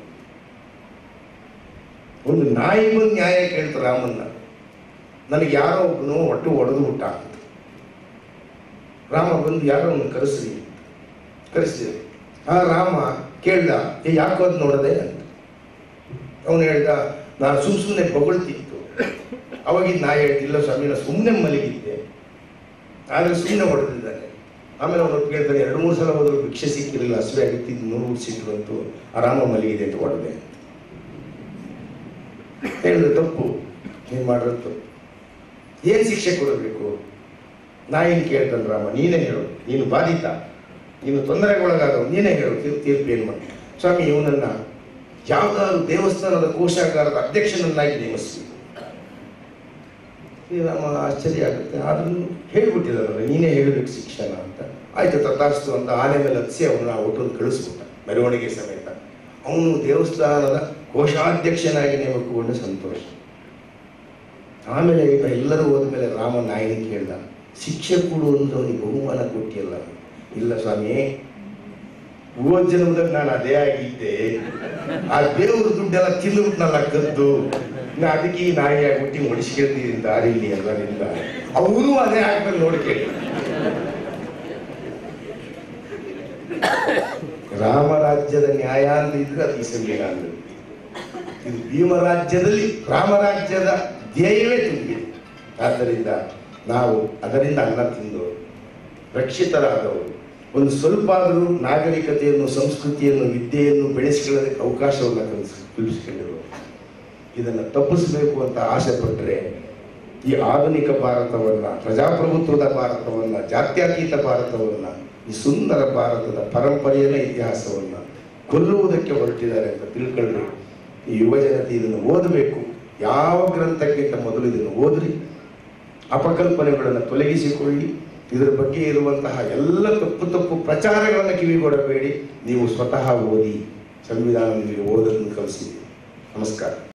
ಒಂದು ನಾಯಿ ಬಂದು ನ್ಯಾಯ ಕೇಳ್ತು ರಾಮನ್ನ ನನಗೆ ಯಾರೋ ಒಬ್ಬನು ಒಟ್ಟು ಒಡೆದು ಬಿಟ್ಟ ಅಂತ ರಾಮ ಬಂದು ಯಾರೋ ಅವನು ಕರೆಸ್ರಿ ಕರೆಸಿದ್ರು ಆ ರಾಮ ಕೇಳ್ದ ಏ ಯಾಕೋ ಅದು ನೋಡದೆ ಅಂತ ಅವನು ಹೇಳ್ದ ನಾನು ಸುಮ್ ಸುಮ್ಮನೆ ಬೊಗಳ್ತಿತ್ತು ಅವಾಗಿದ್ದು ನಾ ಹೇಳ್ತಿಲ್ಲ ಸ್ವಾಮಿ ನಾನು ಸುಮ್ಮನೆ ಮಲಗಿದ್ದೆ ಆದರೆ ಸುಮ್ಮನೆ ಹೊಡೆದಿದ್ದಾನೆ ಆಮೇಲೆ ಅವನು ಕೇಳ್ತಾನೆ ಎರಡು ಮೂರು ಸಲ ಹೋದ್ರು ಭಿಕ್ಷೆ ಸಿಕ್ಕಿರಲಿಲ್ಲ ಹಸಿವೆ ಆಗಿತ್ತಿದ್ದು ನೂರು ಸಿಟ್ಟು ಬಂತು ಆರಾಮ ಮಲಗಿದೆ ಅಂತ ಹೊಡೆದೆ ಹೇಳಿದ್ರೆ ತಪ್ಪು ನೀನು ಮಾಡಿರೋ ತಪ್ಪು ಏನು ಶಿಕ್ಷೆ ಕೊಡಬೇಕು ನಾ ಏನು ಕೇಳ್ತಾನೆ ರಾಮ ನೀನೇ ಹೇಳು ನೀನು ಬಾಧಿತ ನೀನು ತೊಂದರೆಗೊಳಗಾದವು ನೀನೇ ಹೇಳು ತೀರ್ಪು ತೀರ್ಪು ಏನು ಮಾಡಿ ಸ್ವಾಮಿ ಇವನನ್ನ ಯಾವ್ದಾದ್ರು ದೇವಸ್ಥಾನದ ಕೋಶಾಗಾರದ ಅಧ್ಯಕ್ಷನನ್ನಾಗಿ ನೇಮಿಸಬೇಕು ಶ್ರೀರಾಮ ಆಶ್ಚರ್ಯ ಆಗುತ್ತೆ ಆದ್ರೂ ಹೇಳ್ಬಿಟ್ಟಿದಾರಲ್ಲ ನೀನೇ ಹೇಳಬೇಕು ಶಿಕ್ಷಣ ಅಂತ ಆಯ್ತು ತಥಾಸ್ತು ಅಂತ ಆನೆ ಮೇಲೆ ಹತ್ಸಿ ಅವನ್ನ ಒಟ್ಟೊಂದು ಕಳಿಸ್ಬಿಟ್ಟ ಮೆರವಣಿಗೆ ಸಮೇತ ಅವನು ದೇವಸ್ಥಾನದ ಕೋಶಾಧ್ಯಕ್ಷನಾಗಿ ನೇಮಕಗೊಂಡ ಸಂತೋಷ ಆಮೇಲೆ ಈಗ ಎಲ್ಲರೂ ಹೋದ್ಮೇಲೆ ರಾಮ ನಾಯಿನ ಕೇಳ್ದ ಶಿಕ್ಷೆ ಕೊಡು ಅಂದ್ರೆ ಅವನಿಗೆ ಬಹುಮಾನ ಕೊಟ್ಟಿಯಲ್ಲ ಇಲ್ಲ ಸ್ವಾಮಿ ಹೋದ ಜನ್ಮದಾಗ ನಾನು ಅದೇ ಆಗಿದ್ದೆ ಆ ದೇವ್ರ ದುಡ್ಡೆಲ್ಲ ತಿಂದುಬಿಟ್ನಲ್ಲ ಕದ್ದು ನಾ ಅದಕ್ಕೆ ಈ ನಾಯಿ ಆಗ್ಬಿಟ್ಟು ಮುಡಿಸ್ಕೊಳ್ತೀನಿ ದಾರಿಲಿ ಎಲ್ಲರಿಂದ ಅವನು ಅದೇ ಆಗ್ಬೇಕು ನೋಡ್ಕೇಳಿ ರಾಮರಾಜ್ಯದ ನ್ಯಾಯ ಅಂತ ಇದ್ರೆ ಅದು ಈ ಸಂವಿಧಾನದಲ್ಲಿ ಇದು ಭೀಮರಾಜ್ಯದಲ್ಲಿ ರಾಮರಾಜ್ಯದ ಧ್ಯೇಯವೇ ತುಂಬಿದೆ ಆದ್ದರಿಂದ ನಾವು ಅದರಿಂದ ಅನ್ನ ತಿಂದು ರಕ್ಷಿತರಾದವರು ಒಂದು ಸ್ವಲ್ಪ ಆದರೂ ನಾಗರಿಕತೆಯನ್ನು ಸಂಸ್ಕೃತಿಯನ್ನು ವಿದ್ಯೆಯನ್ನು ಬೆಳೆಸಿಕೊಳ್ಳೋದಕ್ಕೆ ಅವಕಾಶವನ್ನು ಕಲ್ಸ್ ಕಲ್ಪಿಸಿಕೊಂಡಿರುವ ಇದನ್ನು ತಪ್ಪಿಸಬೇಕು ಅಂತ ಆಸೆ ಪಟ್ಟರೆ ಈ ಆಧುನಿಕ ಭಾರತವನ್ನ ಪ್ರಜಾಪ್ರಭುತ್ವದ ಭಾರತವನ್ನ ಜಾತ್ಯತೀತ ಭಾರತವನ್ನ ಈ ಸುಂದರ ಭಾರತದ ಪರಂಪರೆಯನ್ನ ಇತಿಹಾಸವನ್ನ ಕೊಲ್ಲುವುದಕ್ಕೆ ಹೊರಟಿದ್ದಾರೆ ಅಂತ ತಿಳ್ಕೊಳ್ರಿ ಈ ಯುವ ಜನತೆ ಇದನ್ನು ಓದಬೇಕು ಯಾವ ಗ್ರಂಥಕ್ಕಿಂತ ಮೊದಲು ಇದನ್ನು ಓದ್ರಿ ಅಪಕಲ್ಪನೆಗಳನ್ನು ತೊಲಗಿಸಿಕೊಳ್ಳಿ ಇದರ ಬಗ್ಗೆ ಇರುವಂತಹ ಎಲ್ಲ ತಪ್ಪು ತಪ್ಪು ಪ್ರಚಾರಗಳನ್ನು ಕಿವಿಗೊಡಬೇಡಿ ನೀವು ಸ್ವತಃ ಓದಿ ಸಂವಿಧಾನ ನಿಮಗೆ ಓದೋದನ್ನು ಕಲಿಸಿದೆ ನಮಸ್ಕಾರ